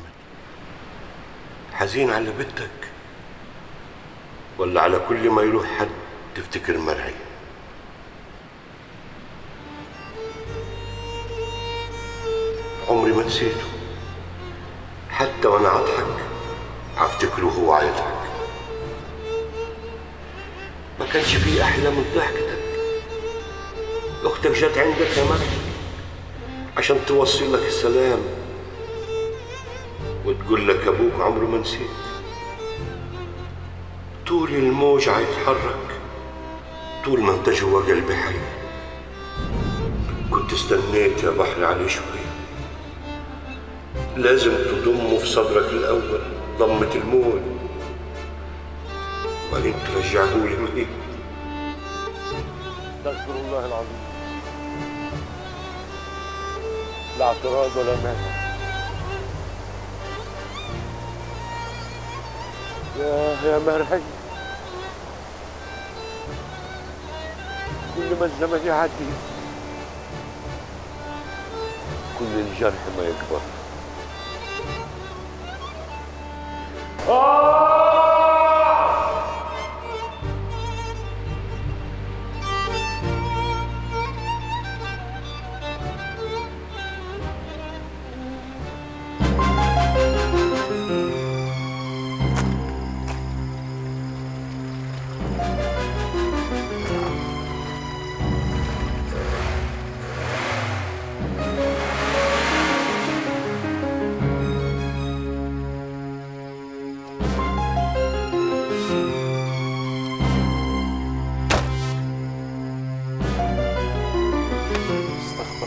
S2: حزين على بنتك ولا على كل ما يروح حد تفتكر مرعي عمري ما نسيته حتى وانا اضحك افتكره هو عيضحك ما كانش فيه احلى من ضحكتك اختك جت عندك يا مرعي عشان توصل لك السلام وتقول لك ابوك عمره ما نسيت طول الموج هيتحرك طول ما انت جوا قلبي حي كنت استنيت يا بحر عليه شوية لازم تضمه في صدرك الأول ضمة الموت وبعدين ترجعه لي ميت استغفر الله العظيم لا اعتراض ولا مانع يا يا مرحي كل ما الزمن يعدي كل الجرح ما يكبر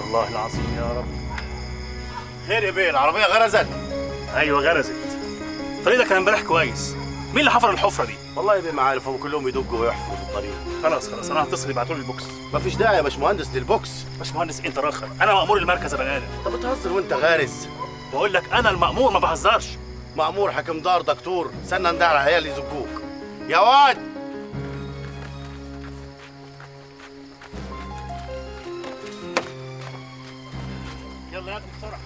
S18: الله العظيم يا رب
S21: خير يا بيه العربيه غرزت
S18: ايوه غرزت الطريق ده كان امبارح كويس مين اللي حفر الحفره دي
S21: والله يا بيه ما عارف هم كلهم يدقوا ويحفروا في الطريق
S18: خلاص خلاص انا هتصل يبعتوا لي البوكس
S21: مفيش داعي يا باشمهندس للبوكس
S18: باشمهندس انت راخر انا مامور المركز يا بني ادم
S21: انت بتهزر وانت غارز
S18: بقول لك انا المامور ما بهزرش
S21: مأمور حكم دار دكتور استنى ندار على عيال يزقوك يا واد
S18: يلا يا بسرعه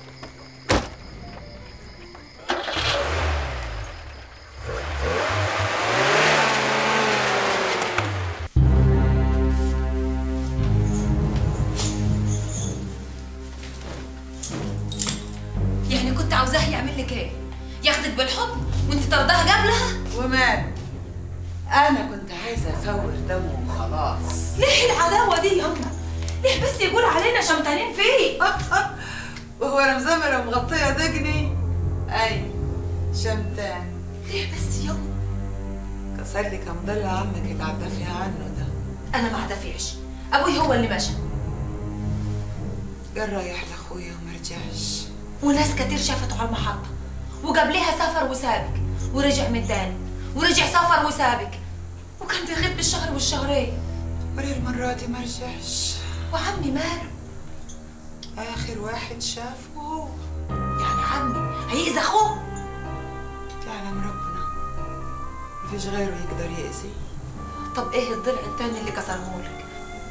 S8: يعني كنت عاوزاه يعمل لك ايه؟ ياخدك بالحضن وانت طردها قبلها؟
S4: ومال انا كنت عايزه افور دمه وخلاص
S8: ليه العداوه دي ياما؟ ليه بس يقول علينا شمتانين فيه؟
S4: وهو انا مزمره ومغطيه دقني اي شمتان
S8: ليه بس ياما؟
S4: كسر لي كم ضل عمك اللي عم دافع عنه ده
S8: انا ما دافعش ابوي هو اللي مشى
S4: قال رايح لاخويا وما رجعش
S8: وناس كتير شافته على المحطة وقبلها سافر وسابك ورجع من تاني ورجع سافر وسابك وكان بيغيب بالشهر والشهرين
S4: وليه المرة دي ما رجعش
S8: وعمي ماله
S4: آخر واحد شافه هو
S8: يعني عمي هيأذي أخوه
S4: يعلم ربنا مفيش غيره يقدر يأذي
S8: طب إيه الضلع التاني اللي كسرهولك؟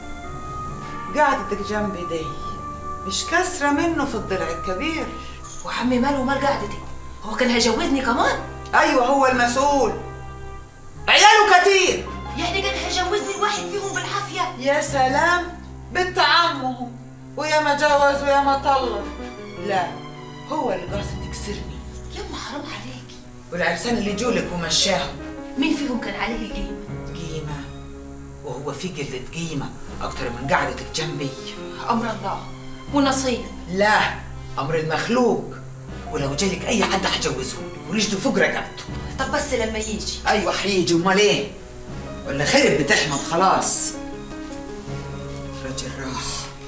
S4: قعدتك جنبي دي مش كسرة منه في الضلع الكبير
S8: وعمي ماله ومال قعدتي هو كان هيجوزني كمان
S4: أيوة هو المسؤول عياله كتير
S8: يعني كان هيجوزني الواحد فيهم بالعافية
S4: يا سلام بنت عمه ويا ما جوز ويا ما طلق لا هو اللي قاصد يكسرني
S8: يما حرام عليكي
S4: والعرسان اللي جولك ومشاهم
S8: مين فيهم كان عليه القيمة؟
S4: قيمة وهو في قلة قيمة أكتر من قعدتك جنبي
S8: أمر الله ونصيب
S4: لا أمر المخلوق ولو جالك أي حد حجوزه ورجله فوق رقبته
S8: طب بس لما يجي
S4: أيوة حيجي أمال إيه؟ ولا خرب بتحمد خلاص رجل راح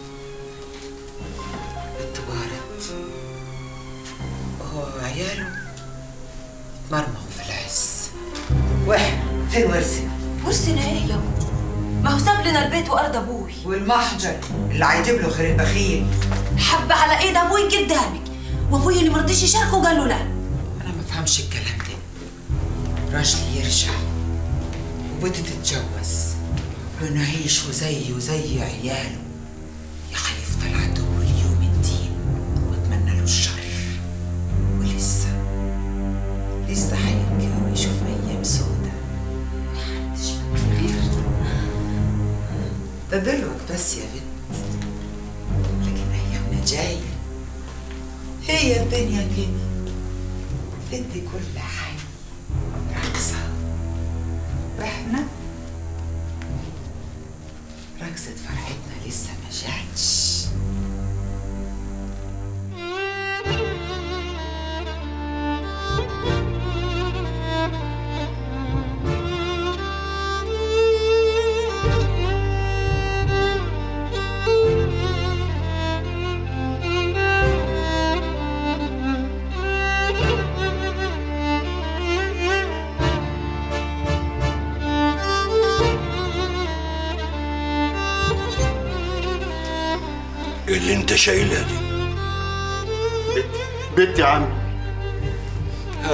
S4: بنت بارت وهو وعياله مرموا في العز واحنا فين ورثنا؟
S8: ورثنا ايه يابا؟ ما هو ساب لنا البيت وارض ابوي
S4: والمحجر اللي هيجيب له خير بخيل
S8: حب على ايد ابوي قدامك وابوي اللي مرضيش يشاركه وقال له لا
S4: انا ما فهمش الكلام ده راجلي يرجع وبنتي تتجوز ونعيش زيه وزي عياله يا هيفضل عدو اليوم الدين واتمنى له الشر ولسه لسه هيبكي ويشوف ايام سودة محدش غير ده دلوقت بس يا بنت لكن ايامنا جايه هي الدنيا كده بدي كل حي رقصة واحنا رقصة فرحتنا لسه ما جاتش
S2: اللي انت شايلها دي
S21: بنت يا عم
S2: هات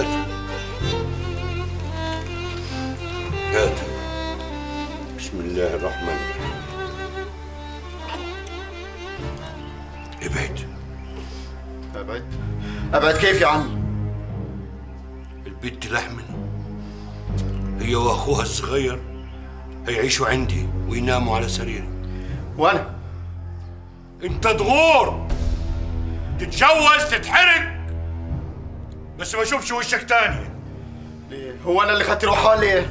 S2: هات بسم الله الرحمن الرحيم ابعد
S21: ابعد ابعد كيف يا عم
S2: البنت لحمن هي واخوها الصغير هيعيشوا عندي ويناموا على سريري
S21: وانا
S2: انت تغور تتجوز تتحرق بس ما اشوفش وشك تاني
S21: ليه هو انا اللي خدت روحها ليه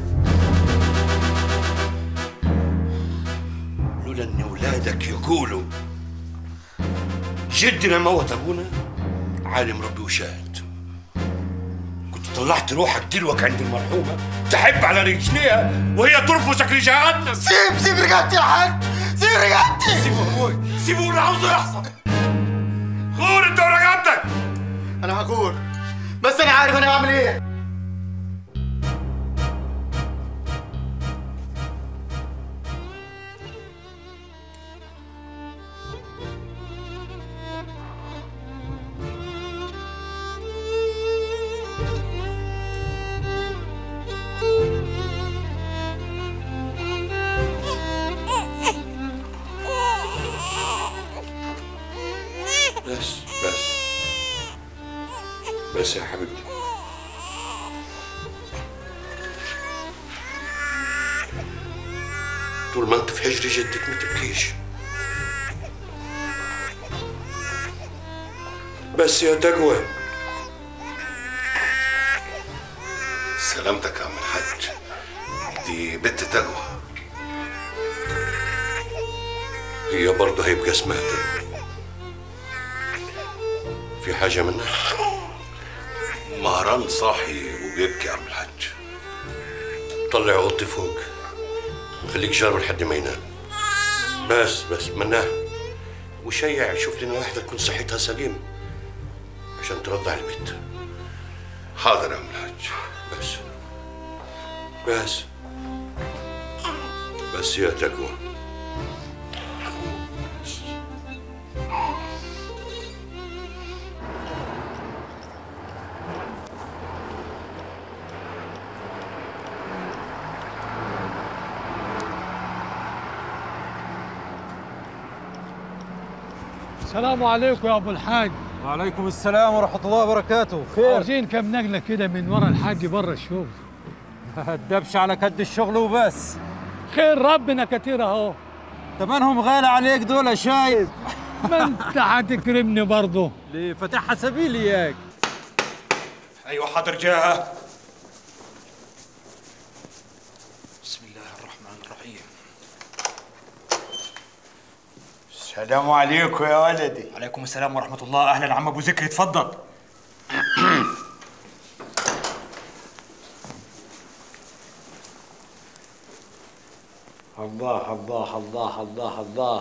S2: لولا ان ولادك يقولوا جدنا موت ابونا عالم ربي وشاهد كنت طلعت روحك دلوك عند المرحومه تحب على رجليها وهي ترفسك لجهنم
S21: سيب سيب رقبتي يا حاج سيب رقبتي
S2: سيب ابوي
S21: سيبوا اللي عاوزه يحصل
S2: غور انت ورقبتك
S20: انا هغور بس انا عارف انا هعمل ايه
S2: بس بس بس يا حبيبتي طول ما انت في حجر جدك ما تبكيش بس يا تقوى
S21: سلامتك يا عم الحاج دي بنت تقوى
S2: هي برضه هيبقى اسمها تقوى في حاجة منك؟
S21: مهران صاحي وبيبكي يا عم الحاج
S2: طلع اوضتي فوق خليك جاره لحد ما ينام بس بس مناه وشيع شوف لنا واحدة تكون صحتها سليم عشان ترضع البيت
S21: حاضر يا عم الحاج
S2: بس بس بس يا تقوى
S3: السلام عليكم يا ابو الحاج
S12: وعليكم السلام ورحمة الله وبركاته خير
S3: عاوزين كم نقله كده من ورا الحاج بره الشغل
S12: الدبش على كد الشغل وبس
S3: خير ربنا كتير اهو
S12: تمنهم غالي عليك دول شايف
S3: ما انت هتكرمني برضه
S12: ليه فتحها سبيلي اياك
S16: ايوه حاضر جاها بسم الله الرحمن الرحيم
S3: السلام عليكم يا ولدي
S16: عليكم السلام ورحمة الله أهلا عم أبو ذكري اتفضل
S3: الله الله الله الله الله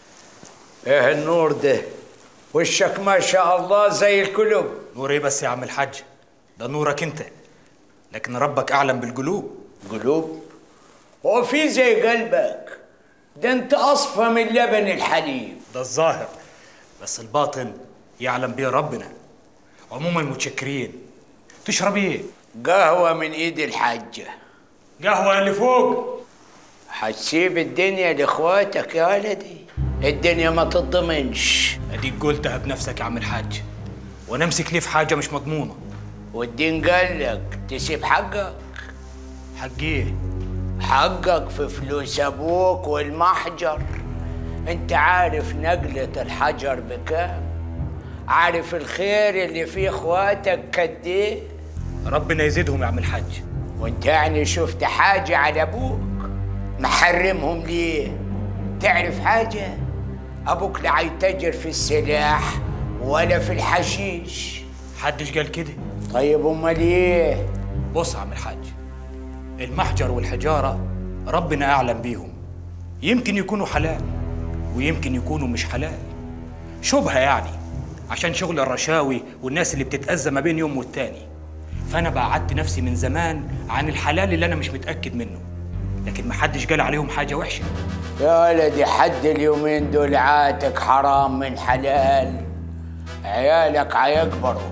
S3: ايه النور ده وشك ما شاء الله زي الكلوب
S16: نور ايه بس يا عم الحاج ده نورك انت لكن ربك أعلم بالقلوب
S3: قلوب وفي زي قلبك ده انت اصفى من لبن الحليب
S16: ده الظاهر بس الباطن يعلم بيه ربنا عموما متشكرين تشرب ايه؟
S3: قهوة من ايد الحاجة
S16: قهوة اللي فوق
S3: هتسيب الدنيا لاخواتك يا ولدي الدنيا ما تضمنش
S16: اديك قلتها بنفسك يا عم الحاج وانا امسك ليه في حاجة مش مضمونة
S3: والدين قال لك تسيب حقك
S16: حق ايه؟
S3: حقك في فلوس ابوك والمحجر انت عارف نقلة الحجر بكام عارف الخير اللي في اخواتك قد ايه
S16: ربنا يزيدهم يا عم الحاج
S3: وانت يعني شفت حاجة على ابوك محرمهم ليه تعرف حاجة ابوك لا هيتاجر في السلاح ولا في الحشيش
S16: حدش قال كده
S3: طيب امال ايه
S16: بص يا عم الحاج المحجر والحجارة ربنا أعلم بيهم يمكن يكونوا حلال ويمكن يكونوا مش حلال شبهة يعني عشان شغل الرشاوي والناس اللي بتتأذى ما بين يوم والتاني فأنا بعدت نفسي من زمان عن الحلال اللي أنا مش متأكد منه لكن محدش قال عليهم حاجة وحشة
S3: يا ولدي حد اليومين دول عاتك حرام من حلال عيالك هيكبروا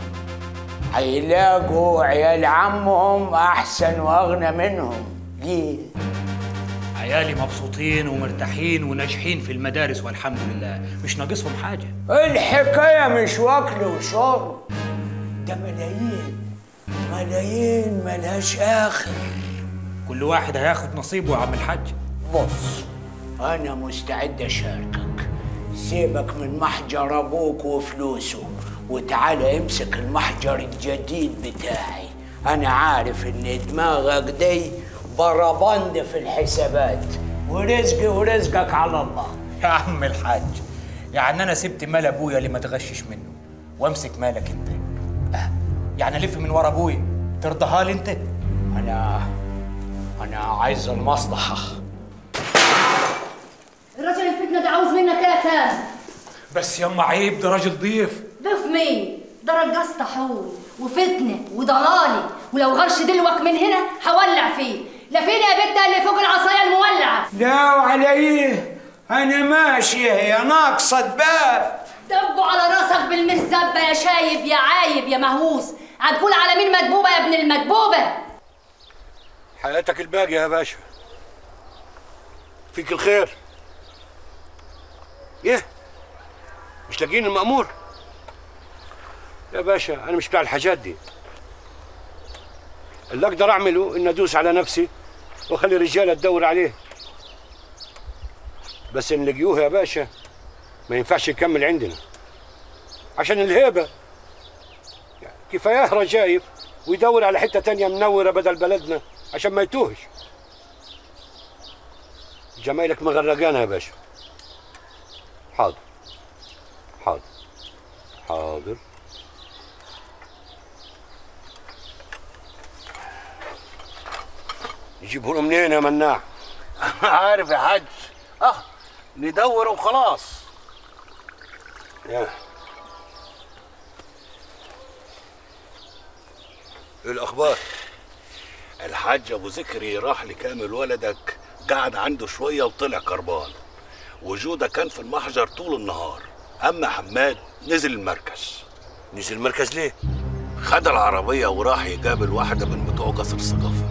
S3: هيلاقوا عيال عمهم احسن واغنى منهم ليه
S16: عيالي مبسوطين ومرتاحين وناجحين في المدارس والحمد لله مش ناقصهم حاجة
S3: الحكايه مش واكل وشرب ده ملايين ملايين ملهاش اخر
S16: كل واحد هياخد نصيبه يا عم الحاج
S3: بص انا مستعد اشاركك سيبك من محجر ابوك وفلوسه وتعالى امسك المحجر الجديد بتاعي انا عارف ان دماغك دي بربند في الحسابات ورزقي ورزقك على الله
S16: يا عم الحاج يعني انا سبت مال ابويا اللي ما تغشش منه وامسك مالك انت أه يعني الف من ورا ابويا ترضاها لي انت
S3: انا انا عايز المصلحه
S13: الراجل الفتنة ده عاوز منك ايه يا كام؟
S16: بس يما عيب ده راجل ضيف
S11: ضيف مين؟ ده رجاس طاحون وفتنة وضلالي ولو غرش دلوك من هنا هولع فيه لا فين يا بنت اللي فوق العصاية المولعة
S3: لا وعلى ايه انا ماشيه يا ناقصه باب
S11: دبوا على راسك بالمرزبة يا شايب يا عايب يا مهووس هتقول على مين مدبوبة يا ابن المدبوبة
S2: حياتك الباقية يا باشا فيك الخير ايه مش لاقيين المأمور يا باشا انا مش بتاع الحاجات دي اللي اقدر اعمله اني ادوس على نفسي واخلي الرجاله تدور عليه بس ان لقيوه يا باشا ما ينفعش يكمل عندنا عشان الهيبه كفايه رجايب ويدور على حته تانية منوره بدل بلدنا عشان ما يتوهش جمايلك مغرقانه يا باشا حاضر حاضر حاضر نجيبه له منين يا مناع
S21: عارف يا حاج اه ندور وخلاص
S2: يا ايه الاخبار
S21: الحاج ابو ذكري راح لكامل ولدك قعد عنده شويه وطلع كربان وجوده كان في المحجر طول النهار اما حماد نزل المركز
S2: نزل المركز ليه
S21: خد العربيه وراح يقابل واحده من بتوع قصر الثقافه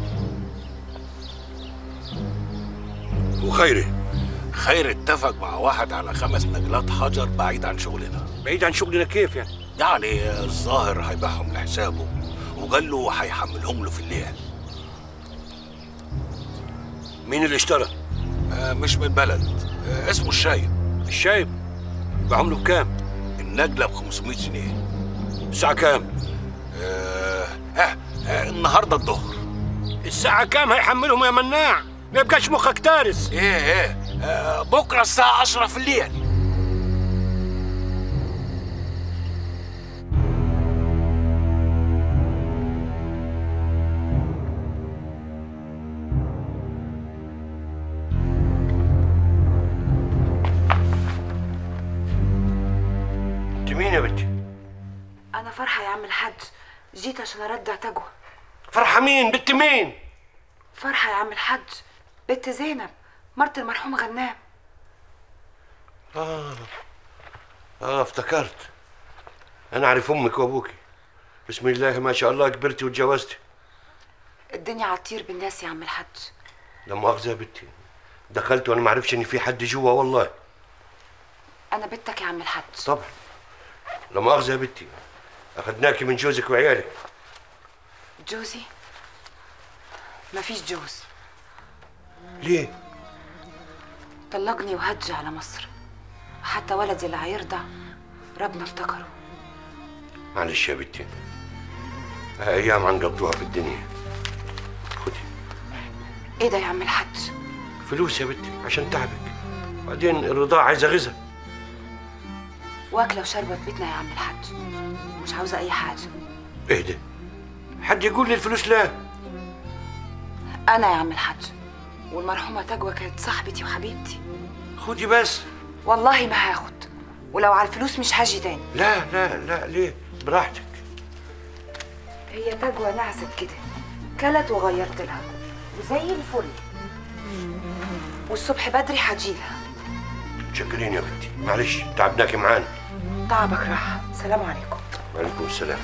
S2: وخيري
S21: خير اتفق مع واحد على خمس نجلات حجر بعيد عن شغلنا
S2: بعيد عن شغلنا كيف يعني
S21: يعني الظاهر هيبيعهم لحسابه وقال له هيحملهم له في الليل
S2: مين اللي اشترى
S21: آه مش من بلد آه اسمه الشايب
S2: الشايب باعهم له بكام
S21: النجلة ب 500 جنيه
S2: الساعة كام؟
S21: آه, آه, آه النهاردة الظهر
S2: الساعة كام هيحملهم يا مناع؟ ما يبقاش مخك تارس
S21: ايه ايه آه بكرة الساعة 10 في الليل
S2: انت مين يا بنتي؟
S13: انا فرحه يا عم الحاج جيت عشان ارجع تجوى
S2: فرحة مين؟ بنت مين؟
S13: فرحه يا عم الحاج بنت زينب مرت المرحوم غنام
S2: اه اه افتكرت انا اعرف امك وابوك بسم الله ما شاء الله كبرتي وتجوزتي
S13: الدنيا عطير بالناس يا عم الحاج
S2: لا مؤاخذة يا بنتي دخلت وانا ما اعرفش ان في حد جوا والله
S13: انا بنتك يا عم الحاج
S2: طبعا لا مؤاخذة يا بنتي اخدناكي من جوزك وعيالك
S13: جوزي مفيش جوز
S2: ليه؟
S13: طلقني وهج على مصر حتى ولدي اللي هيرضع ربنا افتكره
S2: معلش يا بنتي ايام هنقضوها في الدنيا
S13: ايه ده يا عم الحاج
S2: فلوس يا بنتي عشان تعبك بعدين الرضاعة عايزة غذاء
S13: واكله وشاربه في بيتنا يا عم الحاج مش عاوزه اي حاجه
S2: اهدى حد يقول لي الفلوس لا
S13: انا يا عم الحاج والمرحومه تجوى كانت صاحبتي وحبيبتي
S2: خدي بس
S13: والله ما هاخد ولو على الفلوس مش هاجي تاني
S2: لا لا لا ليه براحتك
S13: هي تجوى نعست كده كلت وغيرت لها وزي الفل والصبح بدري هجيلها
S2: شكرين يا بنتي معلش تعبناكي معانا
S13: تعبك راحه سلام عليكم
S2: وعليكم السلام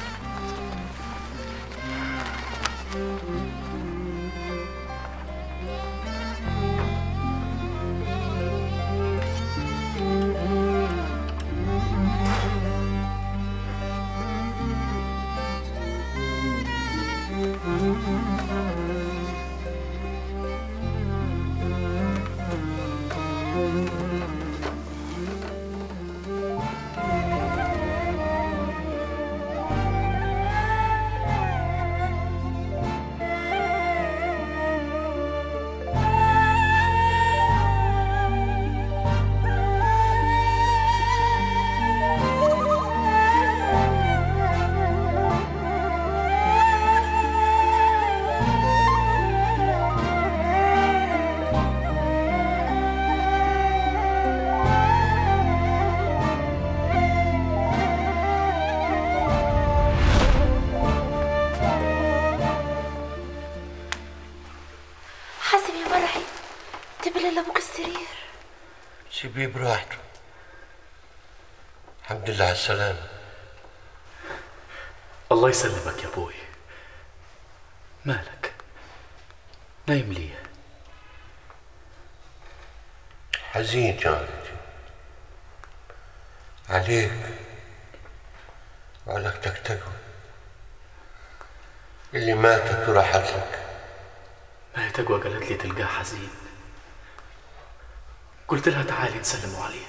S2: سيبيه براحته الحمد لله على السلامة
S7: الله يسلمك يا ابوي مالك نايم ليه
S2: حزين يا ولدي عليك وعلى تكتكه اللي ماتت وراحت لك
S7: ما هي تقوى قالت لي تلقاه حزين قلت لها تعالي نسلموا عليه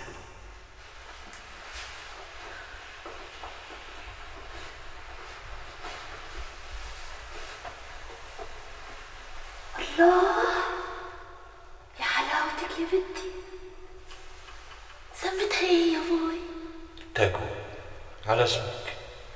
S17: الله يا حلاوتك يا بنتي سمتها ايه يا ابوي
S2: تقوى على اسمك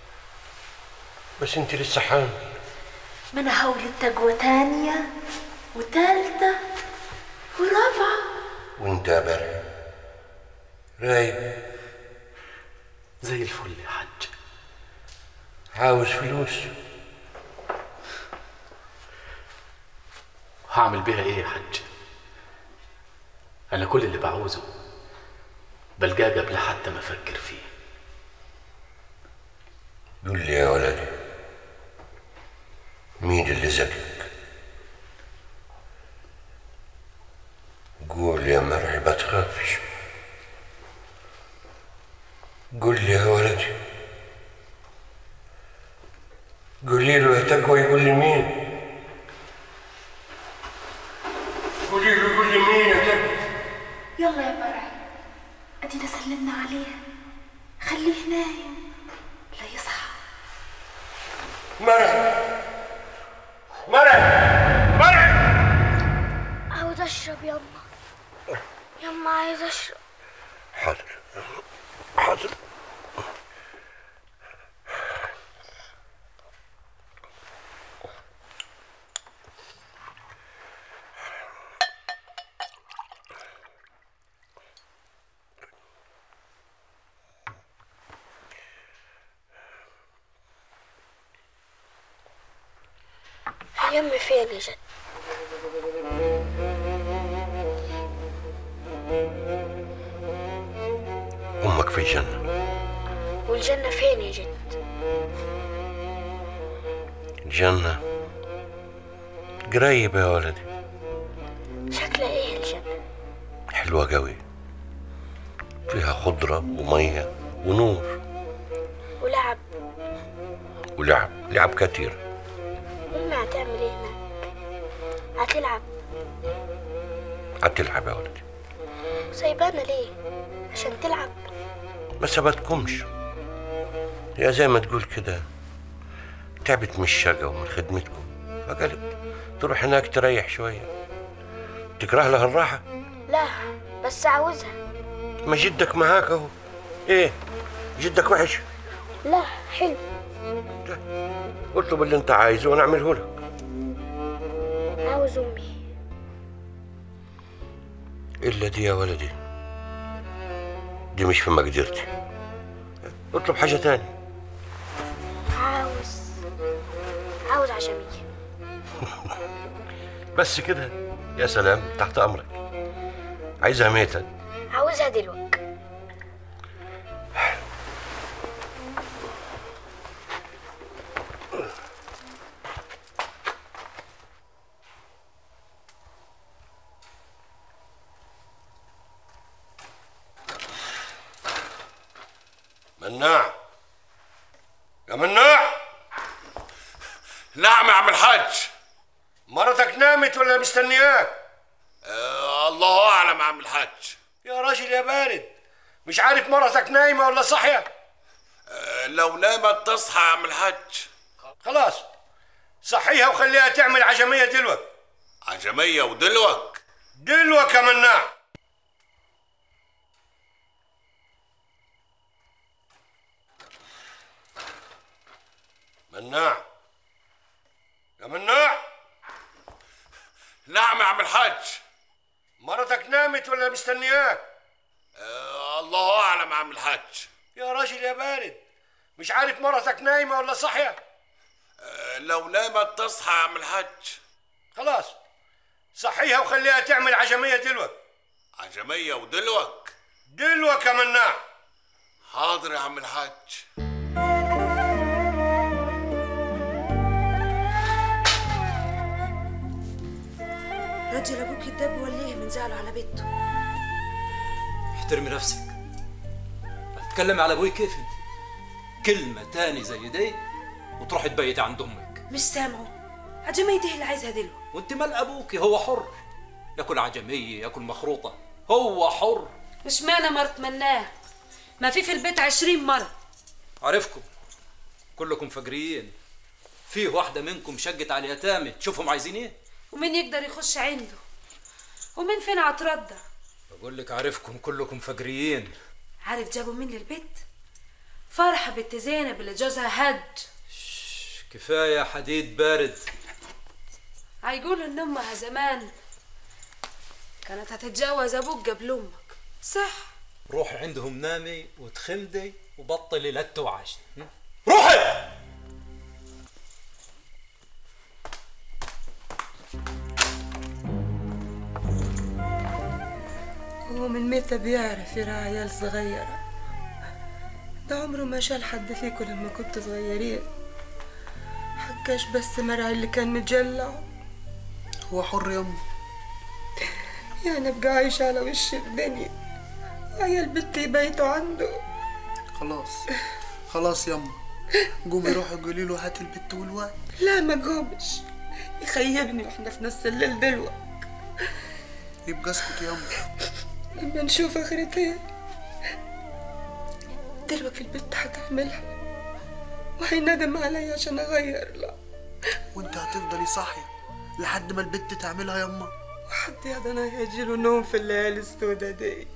S2: بس انت لسه حامل
S17: ما انا هولد تقوى تانية وتالتة ورابعة
S2: وانت يا برع رايق
S7: زي الفل يا حج
S2: عاوز فلوس
S7: هعمل بيها ايه يا حج انا كل اللي بعوزه بلقاه قبل حتى ما افكر فيه
S2: قول لي يا ولدي مين اللي زقك قول يا مرعي ما تخافش قول لي يا ولدي قولي له يا تقوى يقول لي مين قولي له يقول لي مين يا تقوى
S17: يلا يا مرعي ادينا سلمنا عليه خليه نايم لا يصحى
S2: مرعي مرعي مرعي
S17: عاوز اشرب يما يما عايز اشرب
S2: حاضر حاضر
S17: يمي فين يا جد
S2: امك في الجنه
S17: والجنة فين يا جد
S2: الجنه قريبه يا ولدي
S17: شكلها ايه الجنة
S2: حلوه قوي فيها خضره وميه ونور
S17: ولعب
S2: ولعب لعب كتير
S17: امي هتعمل ايه هناك هتلعب
S2: هتلعب يا ولدي
S17: سايبانا ليه عشان تلعب
S2: ما سبتكمش يا زي ما تقول كده تعبت من الشقة ومن خدمتكم فقالت تروح هناك تريح شوية تكره لها الراحة
S17: لا بس عاوزها
S2: ما جدك معاك اهو ايه جدك وحش
S17: لا حلو
S2: اطلب اللي انت عايزه وانا اعمله لك
S17: عاوز امي
S2: الا دي يا ولدي دي مش في مقدرتي اطلب حاجة تاني
S17: عاوز عاوز عشمية
S2: بس كده يا سلام تحت امرك عايزها ميتة
S17: عاوزها دلوقتي
S2: مناع يا مناع
S21: نعم يا عم الحاج
S2: مرتك نامت ولا مستنياك
S21: آه الله اعلم يا عم الحاج
S2: يا راجل يا بارد مش عارف مرتك نايمة ولا صاحية
S21: آه لو نامت تصحى يا عم الحاج
S2: خلاص صحيها وخليها تعمل عجمية دلوك
S21: عجمية ودلوك
S2: دلوك يا مناع مناع يا مناع
S21: نعم يا عم الحاج
S2: مرتك نامت ولا مستنياك
S21: آه الله اعلم يا عم الحاج
S2: يا راجل يا بارد مش عارف مرتك نايمة ولا صاحية
S21: آه لو نامت تصحى يا عم الحاج
S2: خلاص صحيها وخليها تعمل عجمية دلوك
S21: عجمية ودلوك
S2: دلوك يا مناع
S21: حاضر يا عم الحاج
S9: راجل ابوك يدب وليه من زعله على بيته
S5: احترمي نفسك هتتكلمي على ابوي كيف انت كلمه تاني زي دي وتروحي تبيتي عند امك
S9: مش سامعه عجميته اللي عايزها دلو
S5: وانت مال ابوك هو حر ياكل عجميه ياكل مخروطه هو حر
S9: مش معنى مرت مناه ما في في البيت عشرين مرة
S5: عارفكم كلكم فجريين فيه واحده منكم شقت على اليتامى تشوفهم عايزين ايه
S9: ومين يقدر يخش عنده ومين فين عتردى
S5: بقول لك عارفكم كلكم فجريين
S9: عارف جابوا مين للبيت فرحة بنت زينب اللي جوزها هج
S5: كفايه حديد بارد
S9: هيقولوا ان امها زمان كانت هتتجوز ابوك قبل امك صح
S5: روحي عندهم نامي وتخمدي وبطلي لا توعش روحي
S9: هو من متى بيعرف يراعي عيال صغيرة ده عمره ما شال حد فيكم لما كنتوا صغيرين حكاش بس مرعي اللي كان مجلع
S14: هو حر يما
S9: يعني ابقى عايشة على وش الدنيا عيال بنتي يبيتوا عنده
S14: خلاص خلاص يما قومي روحي قولي له هات البت والواد
S9: لا ما قومش يخيبني واحنا في نص الليل دلوقتي
S14: يبقى اسكت يما
S9: لما نشوف اخرتها دلوقتي البنت هتعملها وهيندم عليا عشان اغير لا
S14: وانت هتفضلي صاحية لحد ما البت تعملها يما
S9: وحد يا انا هيجيله نوم في الليالي السودا دي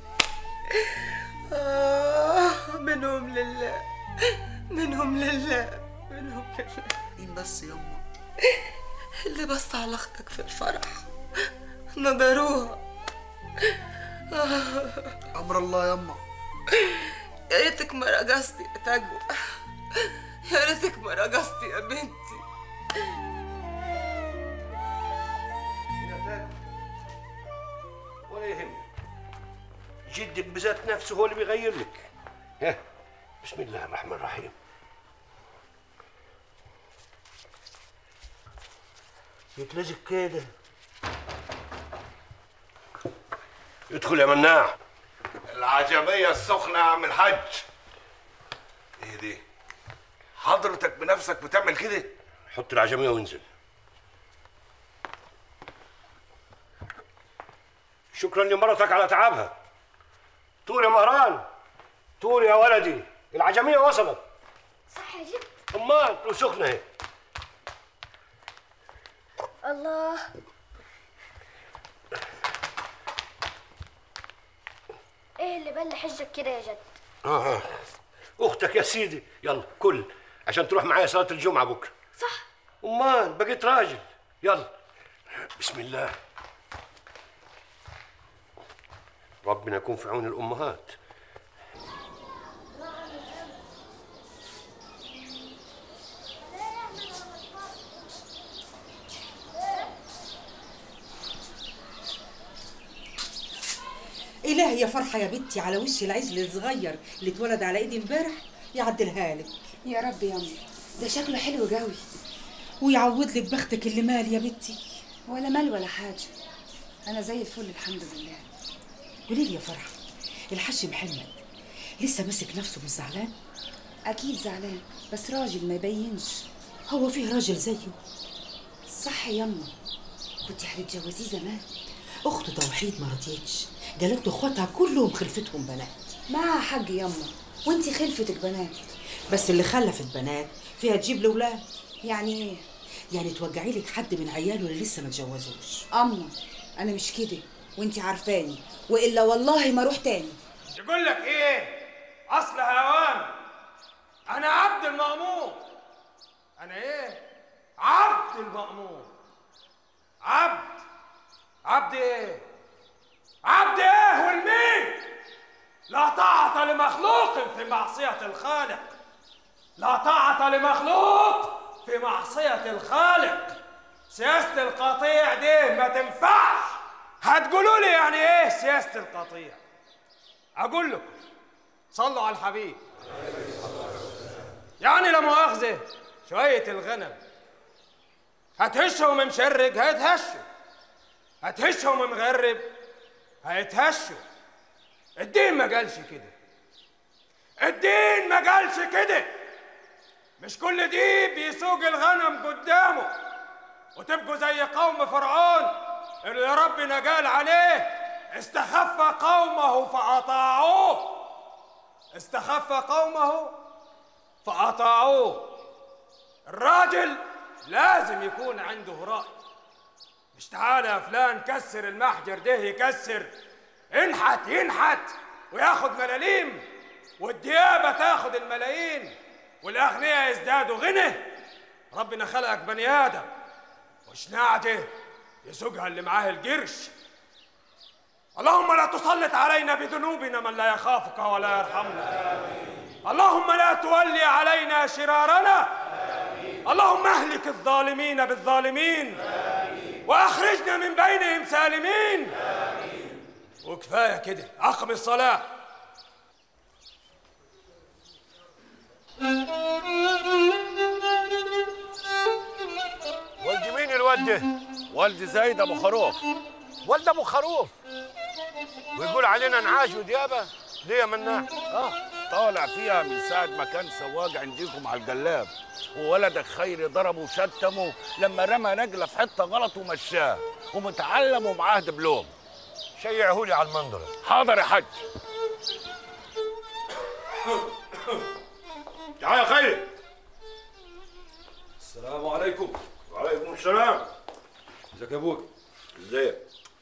S9: آه منهم لله منهم لله منهم لله
S14: مين بس يما
S9: اللي بص على اختك في الفرح نظروها آه.
S14: امر الله يما
S9: يا ريتك ما رقصتي يا تجوى يا ريتك ما رقصتي يا بنتي
S2: ولا يهمك جدك بذات نفسه هو اللي بيغير لك ها بسم الله الرحمن الرحيم يتلزق كده ادخل يا مناع
S21: العجمية السخنة يا عم الحاج ايه دي حضرتك بنفسك بتعمل كده
S2: حط العجمية وانزل شكرا لمرتك على تعبها طول يا مهران طول يا ولدي العجمية وصلت
S11: صح يا جد
S2: امال وسخنة اهي
S11: الله ايه اللي بل حجك كده يا جد
S2: اه اه اختك يا سيدي يلا كل عشان تروح معايا صلاة الجمعة بكرة
S11: صح
S2: امال بقيت راجل يلا بسم الله ربنا يكون في عون الامهات
S15: إلهي يا فرحة يا بنتي على وش العجل الصغير اللي اتولد على ايدي امبارح يعدلها لك
S13: يا رب يا امي ده شكله حلو قوي
S15: ويعوض لك بختك اللي مال يا بنتي
S13: ولا مال ولا حاجه انا زي الفل الحمد لله
S15: قولي لي يا فرحة الحاج محمد لسه ماسك نفسه مش زعلان
S13: اكيد زعلان بس راجل ما يبينش
S15: هو فيه راجل زيه
S13: صح يما كنت هتتجوزيه زمان
S15: اخته توحيد ما رضيتش قالت له اخواتها كلهم خلفتهم بنات
S13: معها حق يما وانتي خلفتك بنات
S15: بس اللي خلفت بنات فيها تجيب لاولاد
S13: يعني ايه
S15: يعني توجعي لك حد من عياله اللي لسه ما اتجوزوش
S13: اما انا مش كده وانتي عارفاني والا والله ما اروح تاني
S19: يقول لك ايه اصل هوام انا عبد المأمور انا ايه عبد المأمور عبد عبد ايه عبد ايه والمين لا طاعة لمخلوق في معصية الخالق لا طاعة لمخلوق في معصية الخالق سياسة القطيع دي ما تنفعش هتقولوا لي يعني ايه سياسة القطيع اقول لكم صلوا على الحبيب يعني لا مؤاخذه شويه الغنم هتهشهم مشرج هيتهشوا هتهشهم مغرب هيتهشوا الدين ما قالش كده الدين ما قالش كده مش كل ديب بيسوق الغنم قدامه وتبقوا زي قوم فرعون اللي ربنا قال عليه استخف قومه فأطاعوه استخف قومه فأطاعوه الراجل لازم يكون عنده رأي مش تعالى يا فلان كسر المحجر ده يكسر انحت ينحت وياخد ملاليم والديابة تاخد الملايين والأغنياء يزدادوا غنى ربنا خلقك بني آدم مش نعجة يسوقها اللي معاه القرش اللهم لا تسلط علينا بذنوبنا من لا يخافك ولا يرحمنا اللهم لا تولي علينا شرارنا اللهم اهلك الظالمين بالظالمين واخرجنا من بينهم سالمين وكفايه كده اقم الصلاه
S21: والد مين الواد ده؟ والد زايد ابو خروف والد ابو خروف ويقول علينا نعاش وديابه ليه يا مناع؟ اه طالع فيها من ساعة ما كان سواق عندكم على الجلاب وولدك خيري ضربه وشتمه لما رمى نجلة في حتة غلط ومشاه ومتعلم ومعاه دبلوم شيعهولي على المنظرة حاضر يا حاج تعال يا خيري
S5: السلام عليكم
S21: وعليكم السلام
S5: ازيك يا ابوك
S21: ازيك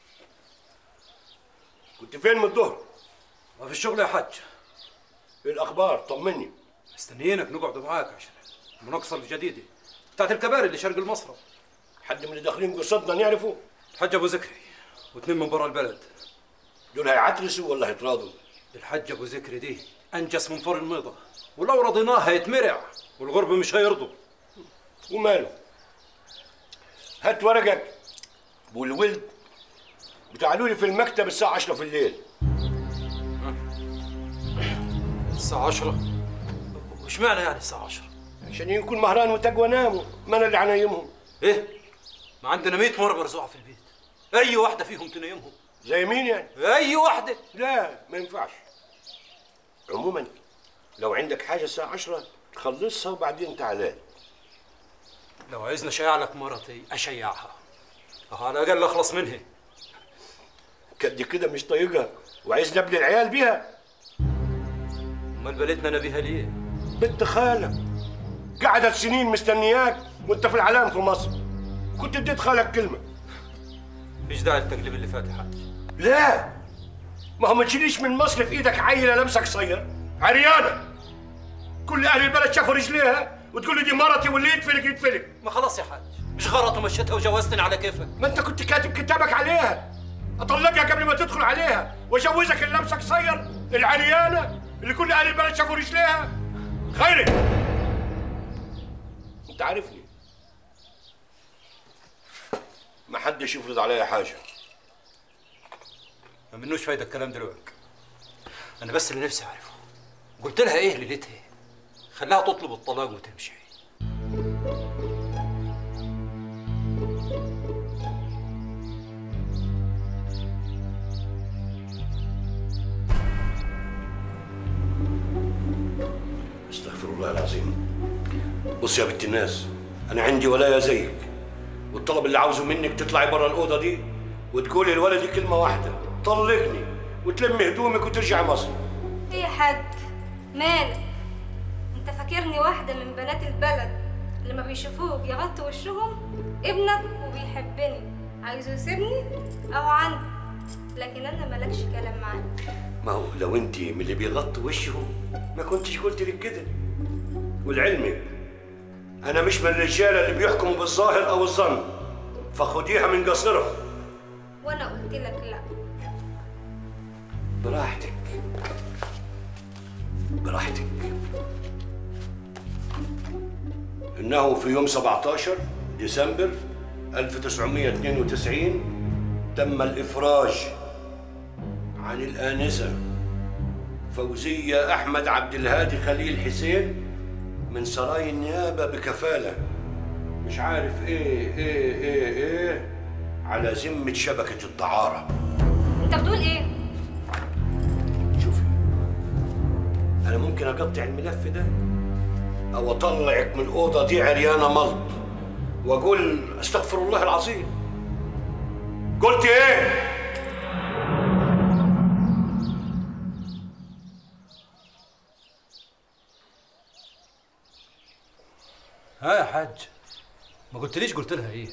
S21: كنت فين من الظهر
S5: ما في الشغل يا حاج
S21: ايه الاخبار طمني
S5: مستنيينك نقعد معاك عشان المناقصه الجديده بتاعت الكباري اللي شرق المصرف
S21: حد من اللي داخلين قصتنا نعرفه
S5: الحاج ابو زكري واثنين من برا البلد
S21: دول هيعترسوا ولا هيتراضوا
S5: الحاج ابو زكري دي انجس من فور الميضه ولو رضيناه هيتمرع والغرب مش هيرضوا
S21: وماله هات ورقك والولد بتعالوا لي في المكتب الساعة 10 في الليل
S5: الساعة 10 وش معنى يعني الساعة 10
S21: عشان يكون مهران وتقوى ناموا ما انا اللي عنايمهم
S5: ايه ما عندنا 100 مرة مرزوعة في البيت اي واحدة فيهم تنيمهم
S21: زي مين يعني؟
S5: اي واحدة
S21: لا ما ينفعش عموما لو عندك حاجة الساعة 10 تخلصها وبعدين تعالى
S5: لو عايزني اشيع لك مرتي اشيعها أه على الاقل اخلص منها
S21: كدي كده مش طايقها وعايز نبني العيال بيها
S5: امال بلدنا بيها ليه؟
S21: بنت خالك قعدت سنين مستنياك وانت في العلام في مصر كنت اديت خالك كلمة
S5: مفيش داعي للتقليب اللي فات يا حاج
S21: لا ما هو ما تشيليش من مصر في ايدك عيلة لمسك صير عريانة كل اهل البلد شافوا رجليها وتقول لي دي مرتي واللي يتفلق يتفلق
S5: ما خلاص يا حاج مش غلط ومشيتها وجوزتني على كيفك
S21: ما انت كنت كاتب كتابك عليها اطلقها قبل ما تدخل عليها واجوزك اللي لمسك صير العريانة اللي كل اهل البلد شافوا رجليها خيري انت عارفني ما حدش يفرض عليا حاجه
S5: ما منوش فايدة الكلام دلوقتي انا بس اللي نفسي اعرفه قلت لها ايه ليلتها خلاها تطلب الطلاق وتمشي
S21: استغفر الله العظيم بص يا بنت الناس انا عندي ولايه زيك والطلب اللي عاوزه منك تطلعي بره الاوضه دي وتقولي لولدي كلمه واحده طلقني وتلمي هدومك وترجعي مصر
S6: ايه يا حاج مالك انت فاكرني واحدة من بنات البلد لما بيشوفوك يغطوا وشهم ابنك وبيحبني عايزه يسيبني او عندي لكن انا مالكش كلام معاك
S21: ما هو لو انت من اللي بيغطوا وشهم ما كنتش قلت لك كده ولعلمك انا مش من الرجاله اللي بيحكموا بالظاهر او الظن فخديها من قصرها
S6: وانا قلت لك لا
S21: براحتك براحتك إنه في يوم 17 ديسمبر 1992 تم الإفراج عن الآنسة
S2: فوزية أحمد عبد الهادي خليل حسين من سراي النيابة بكفالة مش عارف إيه إيه إيه إيه على ذمة شبكة الدعارة
S6: انت بتقول ايه
S2: شوفي أنا ممكن أقطع الملف ده أو أطلعك من الأوضة دي عريانة ملط وأقول أستغفر الله العظيم قلت إيه؟
S5: ها يا حاج ما قلتليش قلت لها ايه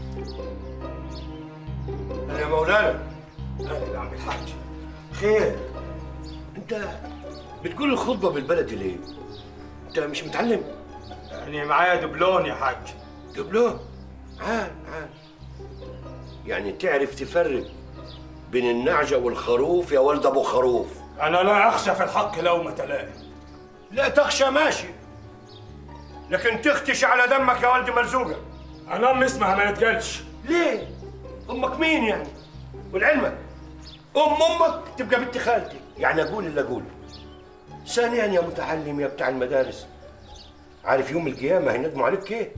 S2: يا مولانا أهلا يا عم الحاج خير أنت بتقول الخطبة بالبلدي ليه؟ أنت مش متعلم؟
S19: يعني معايا دبلون يا حاج
S2: دبلون؟ عال عال يعني تعرف تفرق بين النعجة والخروف يا ولد أبو خروف
S19: انا لا اخشى في الحق لومة لائم
S2: لا تخشى ماشي لكن تختش على دمك يا ولد مرزوقة
S19: انا امي اسمها ما يتقالش
S2: ليه؟ أمك مين يعني؟ ولعلمك أم أمك تبقى بنت خالتي يعني أقول اللي أقوله ثانيا يا متعلم يا بتاع المدارس عارف يوم القيامة هيندموا عليك إيه؟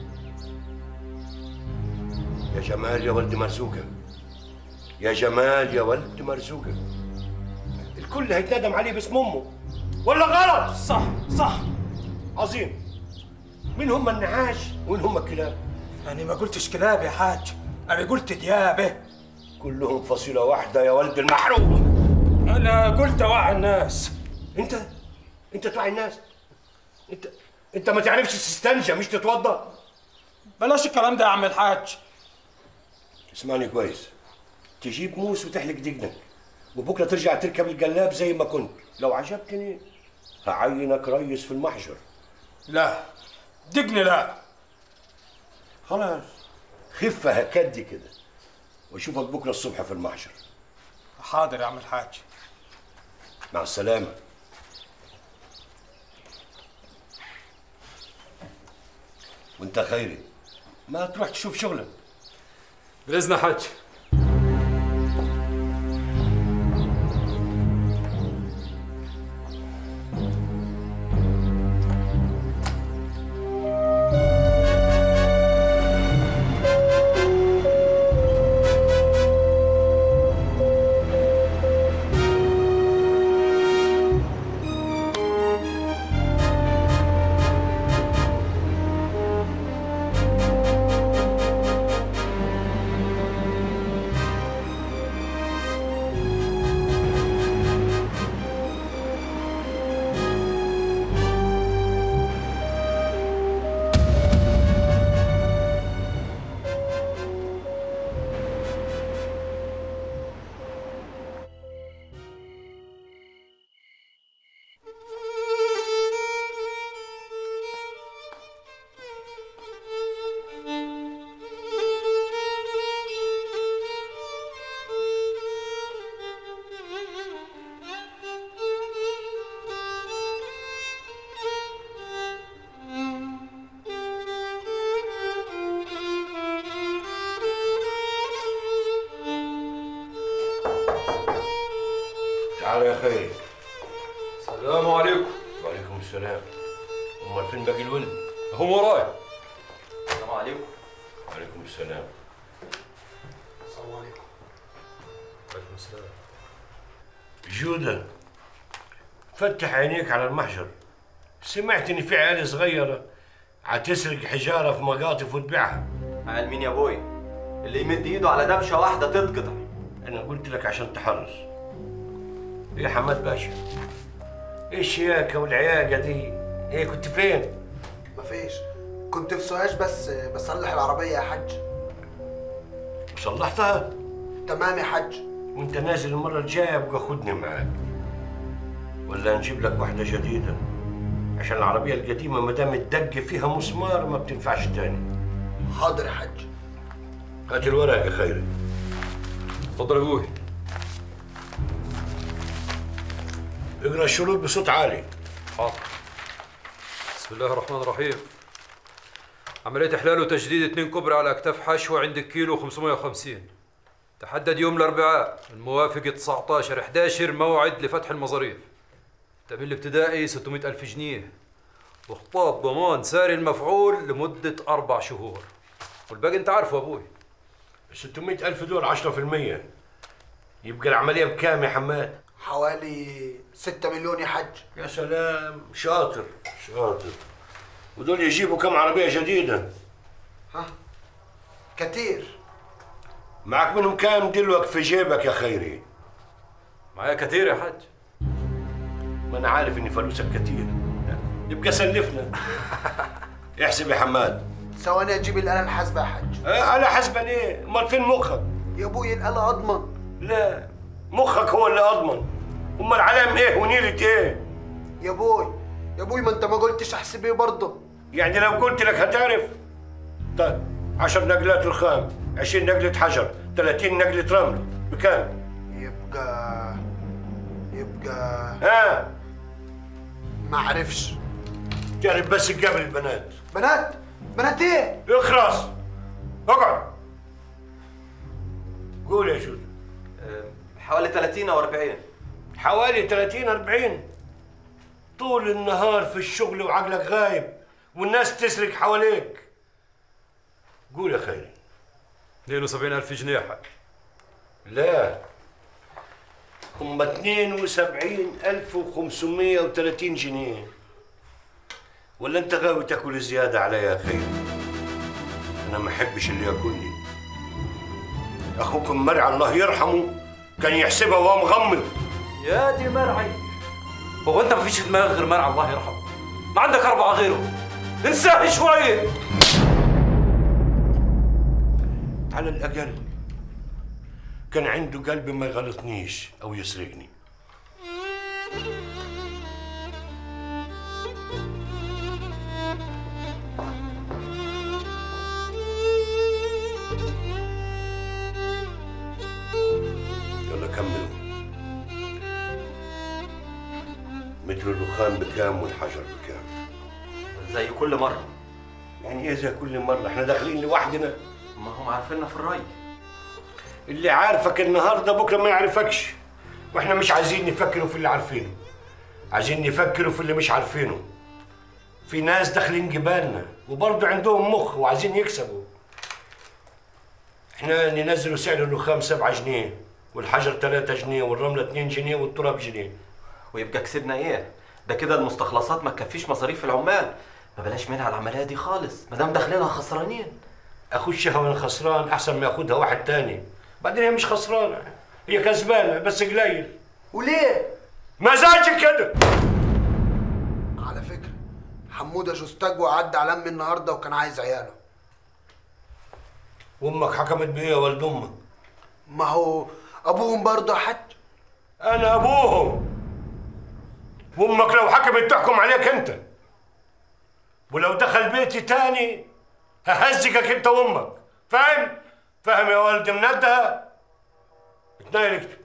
S2: يا جمال يا ولد مرزوقة يا جمال يا ولد مرزوقة الكل هيتندم عليه باسم أمه ولا غلط؟
S19: صح صح
S2: عظيم مين هم النعاش ومين هم الكلاب؟
S19: انا ما قلتش كلاب يا حاج انا قلت ديابه
S2: كلهم فصيلة واحدة يا ولد المحروم
S19: انا قلت اوعي الناس
S2: انت انت توعي الناس انت انت ما تعرفش تستنجى مش تتوضا
S19: بلاش الكلام ده يا عم الحاج
S2: اسمعني كويس تجيب موس وتحلق دقنك وبكره ترجع تركب الجلاب زي ما كنت لو عجبتني هعينك ريس في المحجر
S19: لا دقني لا
S2: خلاص خفة هكدي كده واشوفك بكره الصبح في المحجر
S19: حاضر يا عم الحاج
S2: مع السلامة وانت خيري ما تروح تشوف شغلك
S5: باذن يا حاج
S2: تعال يا خيري
S5: السلام عليكم
S2: وعليكم السلام امال فين باقي الولد
S5: هم وراي
S2: السلام عليكم وعليكم السلام
S19: السلام عليكم
S5: وعليكم السلام
S2: جودة فتح عينيك على المحجر سمعت ان في عيال صغيرة هتسرق حجارة في مقاطف وتبيعها
S1: عيال مين يا ابوي اللي يمد ايده على دبشه واحده تتقطع
S2: انا قلت لك عشان تحرص يا حماد باشا ايه الشياكة والعياقة دي ايه كنت فين
S20: مفيش كنت في سوهاج بس بصلح العربية يا حاج
S2: وصلحتها
S20: تمام يا حاج
S2: وانت نازل المرة الجاية ابقى خدني معاك ولا نجيب لك واحدة جديدة عشان العربية القديمة ما دام الدق فيها مسمار ما بتنفعش تاني
S20: حاضر يا حاج
S2: هات الورق يا خيري
S5: اتفضل يا ابوي
S2: اقرا الشروط بصوت عالي
S5: حاضر بسم الله الرحمن الرحيم عملية إحلال وتجديد اتنين كبرى على أكتاف حشوة عند الكيلو 550 تحدد يوم الأربعاء الموافق 19 11 موعد لفتح المظاريف طب الابتدائي 600 ألف جنيه وخطاب ضمان ساري المفعول لمدة أربع شهور والباقي أنت عارفه أبوي
S2: 600 ألف دول 10% يبقى العملية بكام يا حماد؟
S20: حوالي 6 مليون يا حج
S2: يا سلام شاطر شاطر ودول يجيبوا كم عربية جديدة
S20: ها كتير
S2: معك منهم كام دلوك في جيبك يا خيري
S5: معايا كتير يا حاج
S2: ما أنا عارف إن فلوسك كتير يبقى سلفنا احسب يا حماد
S20: ثواني اجيب الآلة الحاسبة يا حج
S2: آه على حسب ايه؟ امال فين مخك؟
S20: يا ابوي الآلة اضمن
S2: لا مخك هو اللي اضمن امال علام ايه ونيلة ايه؟
S20: يا ابوي يا ابوي ما انت ما قلتش احسب ايه برضه
S2: يعني لو قلت لك هتعرف طيب 10 نقلات رخام 20 نقلة حجر 30 نقلة رمل بكام؟
S20: يبقى يبقى
S2: ها
S20: ما عرفش
S2: تعرف بس قبل البنات
S20: بنات بنات ايه؟
S2: اخرس اقعد قول يا جود
S1: حوالي 30 او 40
S2: حوالي 30 40 طول النهار في الشغل وعقلك غايب والناس تسرق حواليك قول يا خيري
S5: 72 ألف جنيه يا حاج
S2: لا هم 72530 جنيه ولا انت غاوي تاكل زياده علي يا خيري انا ما احبش اللي ياكلني اخوكم مرعى الله يرحمه كان يحسبها وهو مغمض
S5: يا دي مرعي هو أنت ما فيش في دماغك غير مرعى الله يرحمه ما عندك أربعة غيره انساه شوية
S2: على الاقل كان عنده قلب ما يغلطنيش او يسرقني يلا كملوا متر الرخام بكام والحجر بكام
S1: زي كل مرة
S2: يعني ايه زي كل مرة احنا داخلين لوحدنا
S1: ما هم عارفيننا في الري
S2: اللي عارفك النهارده بكره ما يعرفكش واحنا مش عايزين نفكروا في اللي عارفينه عايزين نفكروا في اللي مش عارفينه في ناس داخلين جبالنا وبرضه عندهم مخ وعايزين يكسبوا احنا ننزلوا سعر الرخام 7 جنيه والحجر 3 جنيه والرمله 2 جنيه والتراب جنيه
S1: ويبقى كسبنا ايه ده كده المستخلصات ما تكفيش مصاريف العمال ما بلاش منها العمليه دي خالص ما دام داخلينها خسرانين
S2: اخشها وانا خسران احسن ما ياخدها واحد تاني بعدين هي مش خسرانه هي كسبانه بس قليل
S20: وليه؟
S2: مزاجي كده
S20: على فكرة حمودة جوستاجو عدى على امي النهارده وكان عايز عياله
S2: وامك حكمت بايه يا ولد امك
S20: ما هو ابوهم برضه يا حج
S2: انا ابوهم وامك لو حكمت تحكم عليك انت ولو دخل بيتي تاني ههزقك انت وامك فاهم فاهم يا ولد منده اتنايل اكتب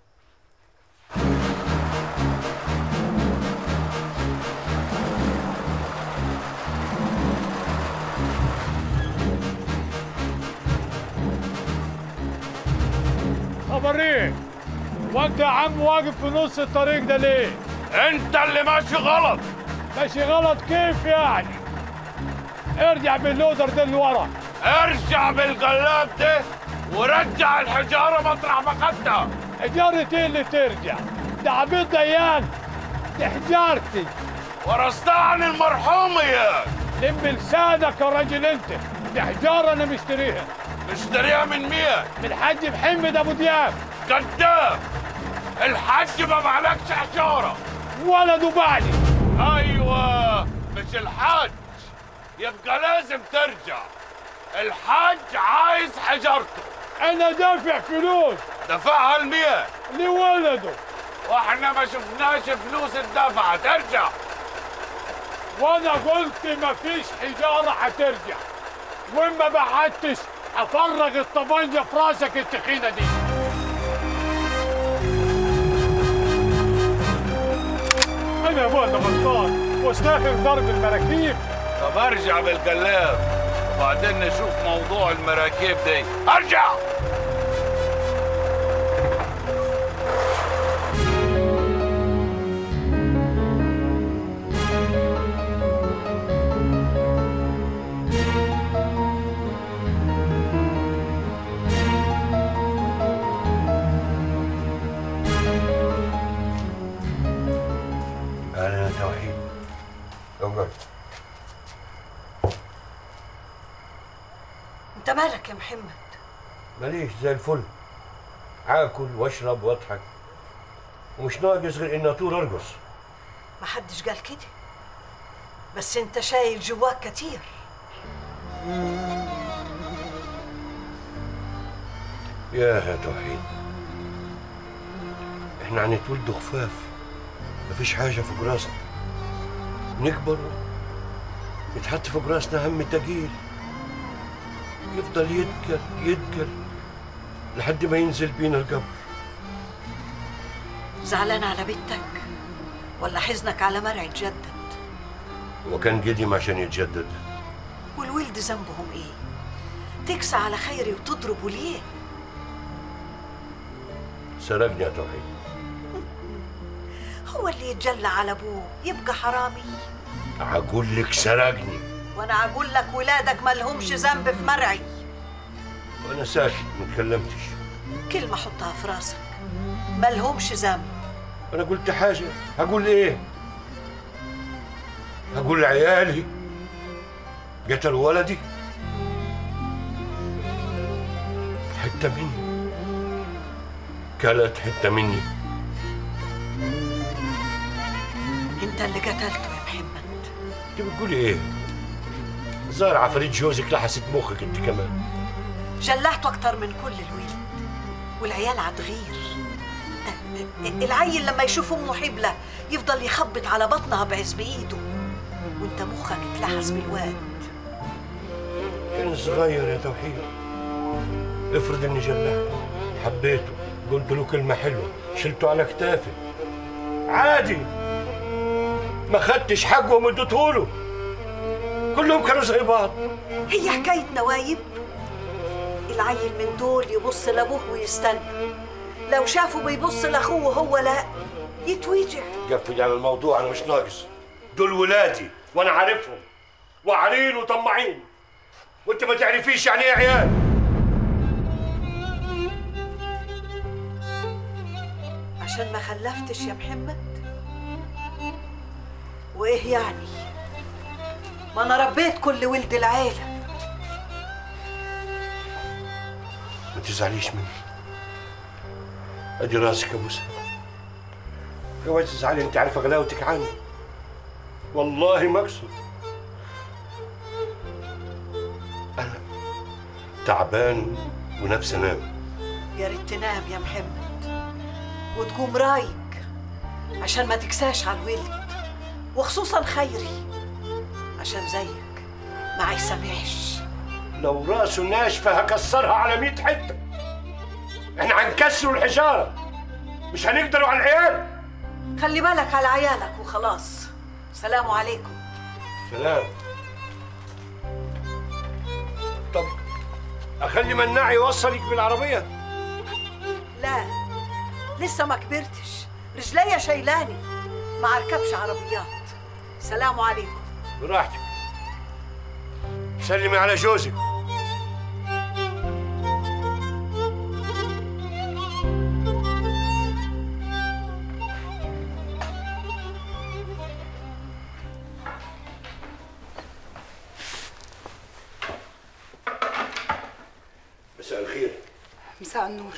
S10: خبر ايه؟ وانت يا عم واقف في نص الطريق ده ليه؟
S21: انت اللي ماشي غلط
S10: ماشي غلط كيف يعني؟ ارجع باللودر ده لورا
S21: ارجع بالقلاب ده ورجع الحجارة مطرح ما خدتها
S10: حجارة ايه اللي ترجع؟ ده عبيد ديان دي حجارتي
S21: ورثتها المرحوم يا
S10: لم لسانك يا راجل انت دي حجارة انا مشتريها
S21: مشتريها من مين؟
S10: من حاج محمد ابو دياب
S21: كذاب الحج ما معلكش حجارة
S10: ولده بعدي
S21: ايوه مش الحج يبقى لازم ترجع الحج عايز حجارته
S10: انا دافع فلوس
S21: دفعها لمين؟
S10: لولده
S21: واحنا ما شفناش فلوس الدفعة ترجع
S10: وانا قلت مفيش حجارة هترجع وإن ما بعتش هفرغ الطبنجة في راسك التخينة دي انا ابويا غلطان واستاخر ضرب المراكيب
S21: طب ارجع بالقلاب وبعدين نشوف موضوع المراكيب دي ارجع
S2: اهلا يا توحيد اقعد
S18: انت مالك يا محمد
S2: ماليش زي الفل اكل واشرب واضحك ومش ناقص غير اني اطول ارقص
S18: محدش قال كده بس انت شايل جواك كتير
S2: يا توحيد احنا هنتولد خفاف مفيش حاجة فوق راسنا نكبر يتحط فوق راسنا هم تقيل يفضل يدكر يدكر لحد ما ينزل بينا القبر
S18: زعلان على بنتك ولا حزنك على مرعي جدد
S2: وكان قديم عشان يتجدد
S18: والولد ذنبهم ايه تكسى على خيري وتضربه ليه
S2: سرقني يا توحيد
S18: هو اللي يتجلى على ابوه يبقى حرامي
S2: اقول لك سرقني
S18: وانا اقول لك ولادك مالهمش ذنب في مرعي
S2: وانا ساكت ما اتكلمتش
S18: كلمة حطها في راسك مالهمش ذنب
S2: انا قلت حاجة هقول ايه هقول عيالي قتلوا ولدي حتة مني كلت حتة مني
S18: انت اللي قتلته يا محمد
S2: انت بتقولي ايه ظاهر عفاريت جوزك لحست مخك انت كمان
S18: جلعته اكتر من كل الولد والعيال عتغير العيل لما يشوف امه حبلة يفضل يخبط على بطنها بعز بايده وانت مخك اتلحس بالواد
S2: كان صغير يا توحيد افرض اني جلعته حبيته قلت له كلمة حلوة شلته على كتافي عادي ما خدتش حقه ومدته له كلهم كانوا زي بعض
S18: هي حكاية نوايب العيل من دول يبص لابوه ويستنى لو شافه بيبص لاخوه وهو لا يتوجع
S2: قفل على الموضوع انا مش ناقص دول ولادي وانا عارفهم وعارين وطماعين وانت ما تعرفيش يعني ايه عيال
S18: عشان ما خلفتش يا محمد وايه يعني ما انا ربيت كل ولد العيله
S2: ما تزعليش مني ادي راسك يا موسى اوعي تزعلي انت عارفه غلاوتك عني والله ما اقصد انا تعبان ونفسي انام
S18: يا ريت تنام يا محمد وتقوم رايق عشان ما تكساش على الولد وخصوصا خيري عشان زيك ما يسامحش
S2: لو راسه ناشفه هكسرها على مية حته احنا هنكسروا الحجاره مش هنقدروا على العيال
S18: خلي بالك على عيالك وخلاص سلام عليكم
S2: سلام طب اخلي مناع يوصلك بالعربيه
S18: لا لسه ما كبرتش رجليا شايلاني ما اركبش عربيات سلام عليكم
S2: براحتك سلمي على جوزك مساء الخير
S13: مساء النور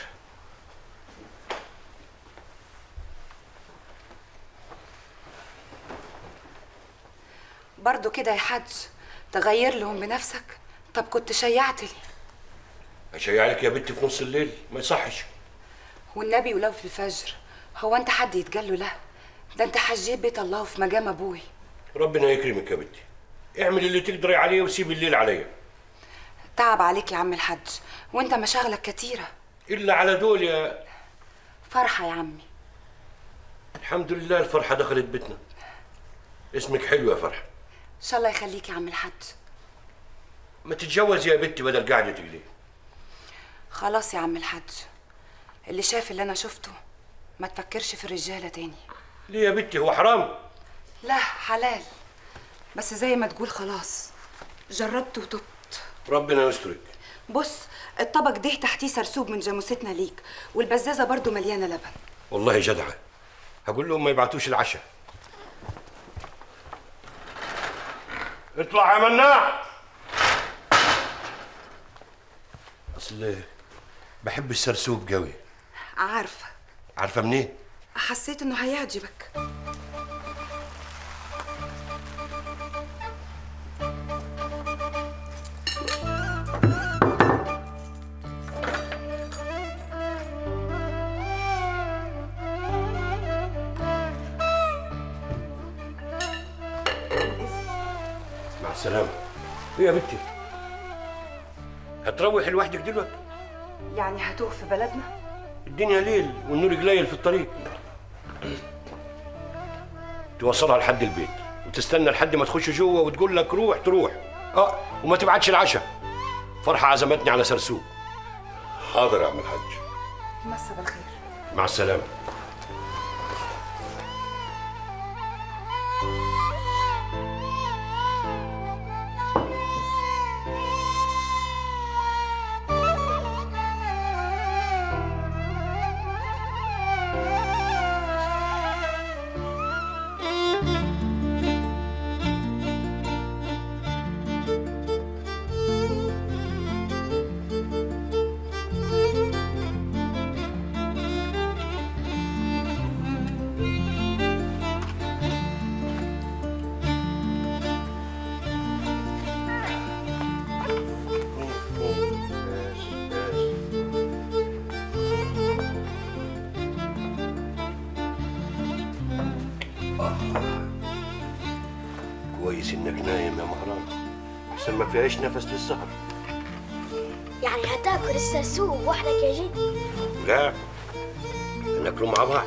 S13: برضو كده يا حاج تغير لهم بنفسك طب كنت شيعت لي
S2: هشيعلك يا بنتي في نص الليل ما يصحش
S13: والنبي ولو في الفجر هو انت حد يتجلوا له ده انت حجيت بيت الله في مجام ابوي
S2: ربنا يكرمك يا بنتي اعمل اللي تقدري عليه وسيب الليل عليا
S13: تعب عليك يا عم الحاج وانت مشاغلك كتيره
S2: الا على دول يا
S13: فرحه يا عمي
S2: الحمد لله الفرحه دخلت بيتنا اسمك حلو يا فرحه
S13: ان شاء الله يخليك يا عم الحاج
S2: ما تتجوزي يا بنتي بدل قاعده تقلي
S13: خلاص يا عم الحاج اللي شاف اللي انا شفته ما تفكرش في الرجاله تاني
S2: ليه يا بنتي هو حرام
S13: لا حلال بس زي ما تقول خلاص جربت وتبت
S2: ربنا يسترك
S13: بص الطبق ده تحتيه سرسوب من جاموستنا ليك والبزازه برضو مليانه لبن
S2: والله جدعه هقول لهم ما يبعتوش العشاء اطلع يا مناع اصل بحب السرسوب قوي
S4: عارفة
S2: عارفه منين
S4: حسيت انه هيعجبك
S2: مع السلامه ايه يا بنتي هتروح لوحدك دلوقتي
S4: يعني هتوه في بلدنا
S2: الدنيا ليل والنور قليل في الطريق توصلها لحد البيت وتستنى لحد ما تخش جوه وتقول لك روح تروح اه وما تبعتش العشاء فرحه عزمتني على سرسوب حاضر يا عم الحاج
S4: مسا بالخير
S2: مع السلامه كويس انك نايم يا مهران احسن ما فيهاش نفس للسهر
S8: يعني هتاكل السرسوب وحدك يا جدي
S2: لا ناكلوا مع بعض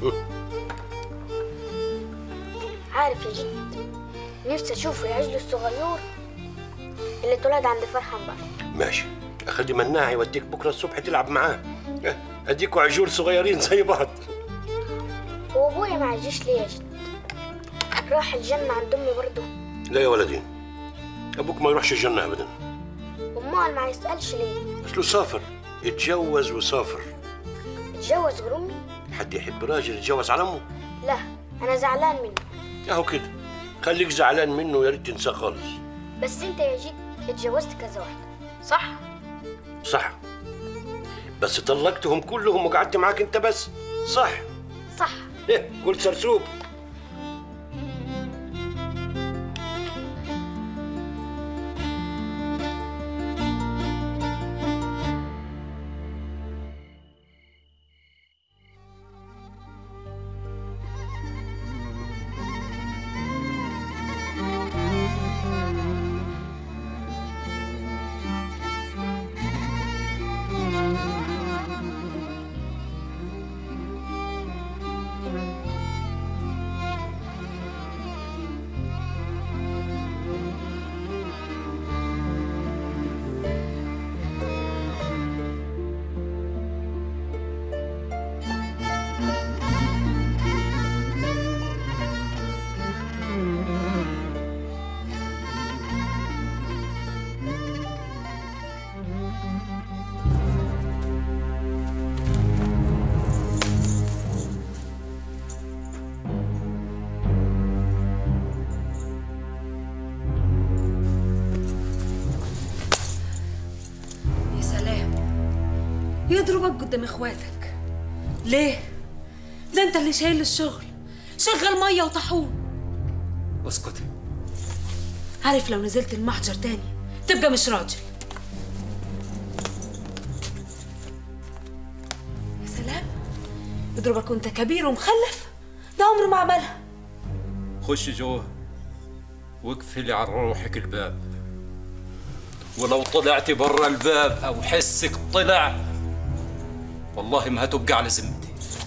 S8: عارف يا جدي نفسي اشوف العجل الصغير اللي اتولد عند فرحان بقى
S2: ماشي اخلي مناع يوديك بكره الصبح تلعب معاه اه، اديكوا عجول صغيرين زي بعض
S8: وابويا ما عجيش ليه يا جدي راح الجنة عند امي برضه
S2: لا يا ولدين ابوك ما يروحش الجنه ابدا
S8: امال ما يسألش ليه
S2: اصله سافر اتجوز وسافر
S8: اتجوز غير امي
S2: حد يحب راجل يتجوز على امه
S8: لا انا زعلان منه
S2: اهو كده خليك زعلان منه يا ريت تنساه خالص
S8: بس انت يا جدي اتجوزت كذا واحدة صح
S2: صح بس طلقتهم كلهم وقعدت معاك انت بس صح
S8: صح
S2: ايه قلت سرسوب
S15: يا سلام يضربك قدام اخواتك ليه ده انت اللي شايل الشغل شغل ميه وطاحون
S5: اسكتي
S15: عارف لو نزلت المحجر تاني تبقى مش راجل يا سلام يضربك وانت كبير ومخلف ده عمره ما عملها
S5: خش جوه واقفلي على روحك الباب ولو طلعتي برا الباب او حسك طلع والله ما هتبقى على ذمتي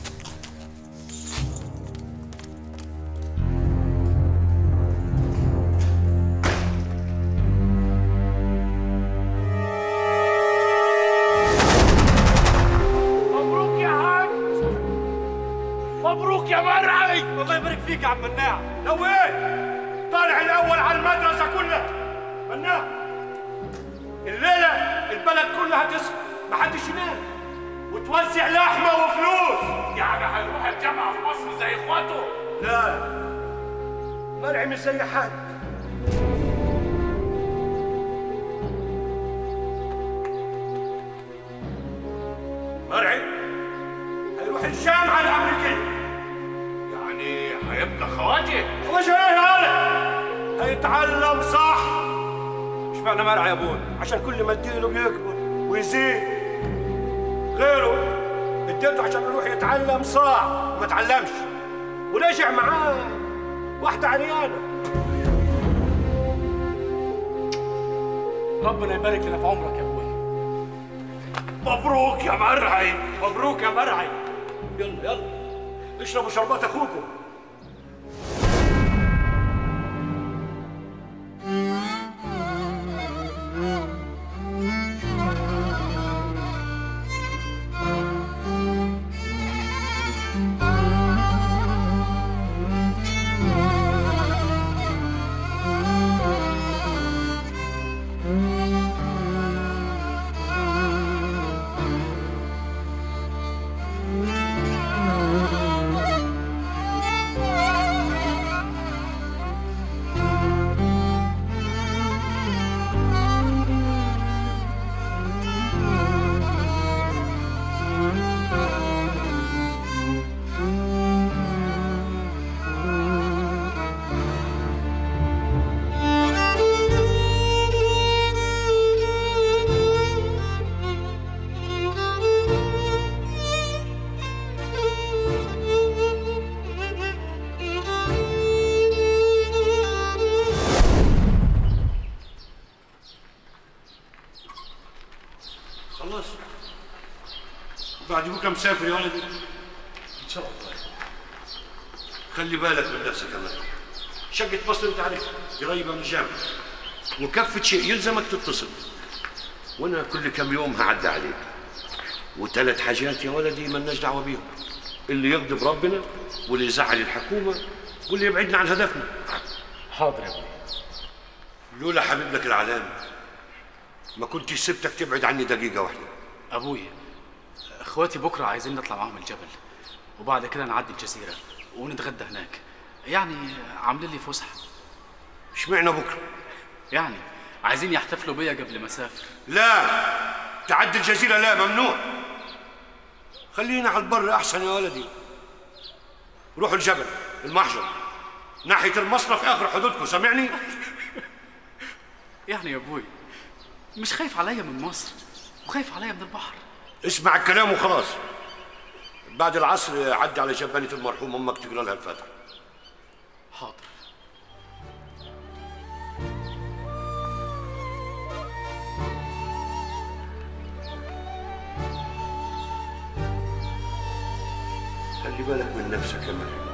S10: مبروك يا حاج مبروك يا مرعي الله يبارك فيك يا عم مناع
S2: لو ايه طالع الاول على المدرسه كلها مناع الليله البلد كلها تصحى محدش ينام وتوزع لحمه وفلوس
S10: يعني هيروح الجامعة في مصر زي اخواته
S2: لا مرعي مش زي حد
S21: خواجه
S2: خواجه ايه هذا؟ هيتعلم صح اشمعنى مرعى يا ابوي عشان كل ما اديله بيكبر ويزيد غيره اديته عشان يروح يتعلم صح وما تعلمش ورجع معاه واحدة عريانة
S16: ربنا يبارك لنا في عمرك يا ابوي
S2: مبروك يا مرعي مبروك يا مرعي يلا يلا اشربوا شربات اخوكم خلاص بعد بكره مسافر يا ولدي ان شاء الله خلي بالك من نفسك كمان شقة مصر انت عارف قريبة من الجامعة وكفة شيء يلزمك تتصل وانا كل كم يوم هعدي عليك وثلاث حاجات يا ولدي مالناش دعوة بيهم اللي يغضب ربنا واللي يزعل الحكومة واللي يبعدنا عن هدفنا
S16: حاضر يا ابوي
S2: لولا حبيب لك العلام ما كنت سبتك تبعد عني دقيقة واحدة
S12: ابوي اخواتي بكره عايزين نطلع معاهم الجبل وبعد كده نعدي الجزيره ونتغدى هناك يعني عاملين لي فسحه
S2: اشمعنى بكره
S12: يعني عايزين يحتفلوا بيا قبل ما اسافر
S2: لا تعدي الجزيرة لا ممنوع خلينا على البر أحسن يا ولدي روحوا الجبل المحجر ناحية المصرف آخر حدودكم سامعني؟
S12: يعني يا ابوي مش خايف عليا من مصر وخايف عليا من البحر
S2: اسمع الكلام وخلاص بعد العصر عدي على جبانة المرحوم أمك تقرا لها الفاتحة
S12: حاضر
S2: خلي بالك من نفسك يا مريم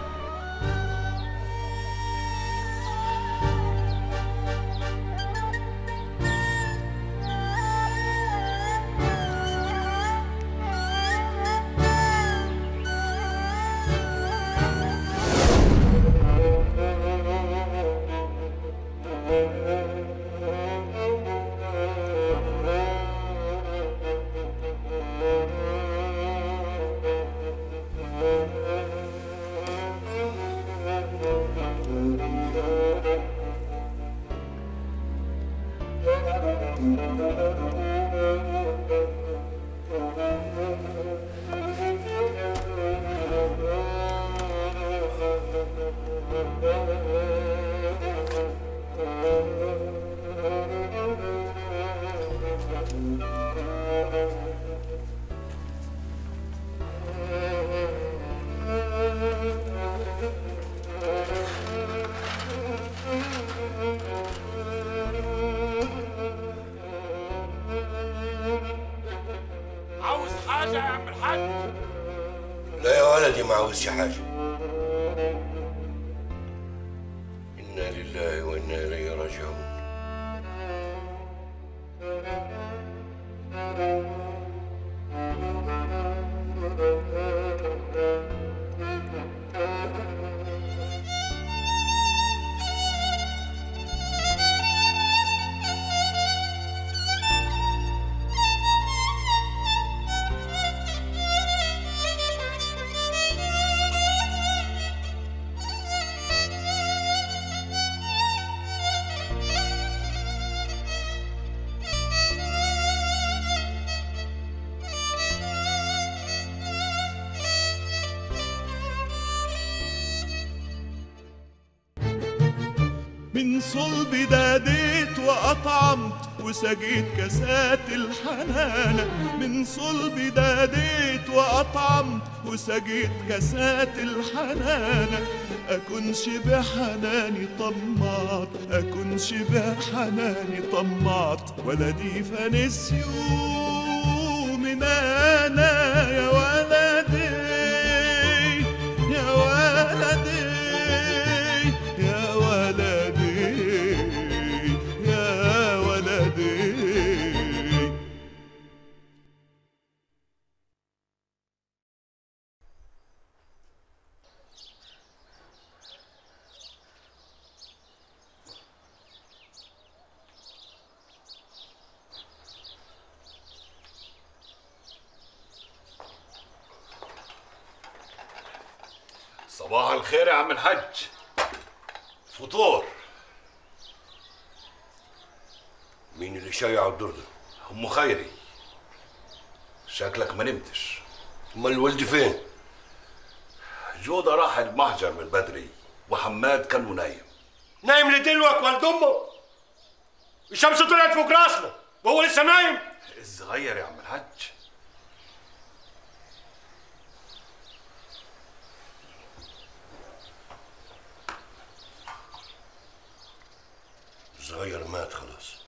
S10: عاوز حاجة يا عم الحاج
S2: لا يا ولدي ما عاوزش حاجة إنا لله وإنا إليه راجعون
S3: من صلبي داديت وأطعمت وسقيت كاسات الحنانة من صلبي داديت وأطعمت وسقيت كاسات الحنانة أكونش بحناني طماط أكونش بحناني طماط ولدي فنسيو من أنا يا ولدي يا ولدي يا ولدي يا ولدي
S21: صباح الخير يا عم الحج فطور
S2: مين اللي شايع الدور ده؟
S21: ام خيري شكلك ما نمتش
S2: امال الولد فين؟
S21: جودة راح المحجر من بدري وحماد كان نايم
S2: نايم لدلوك ولد امه الشمس طلعت فوق راسنا وهو لسه نايم
S21: الصغير يا عم الحج
S2: صغير مات خلاص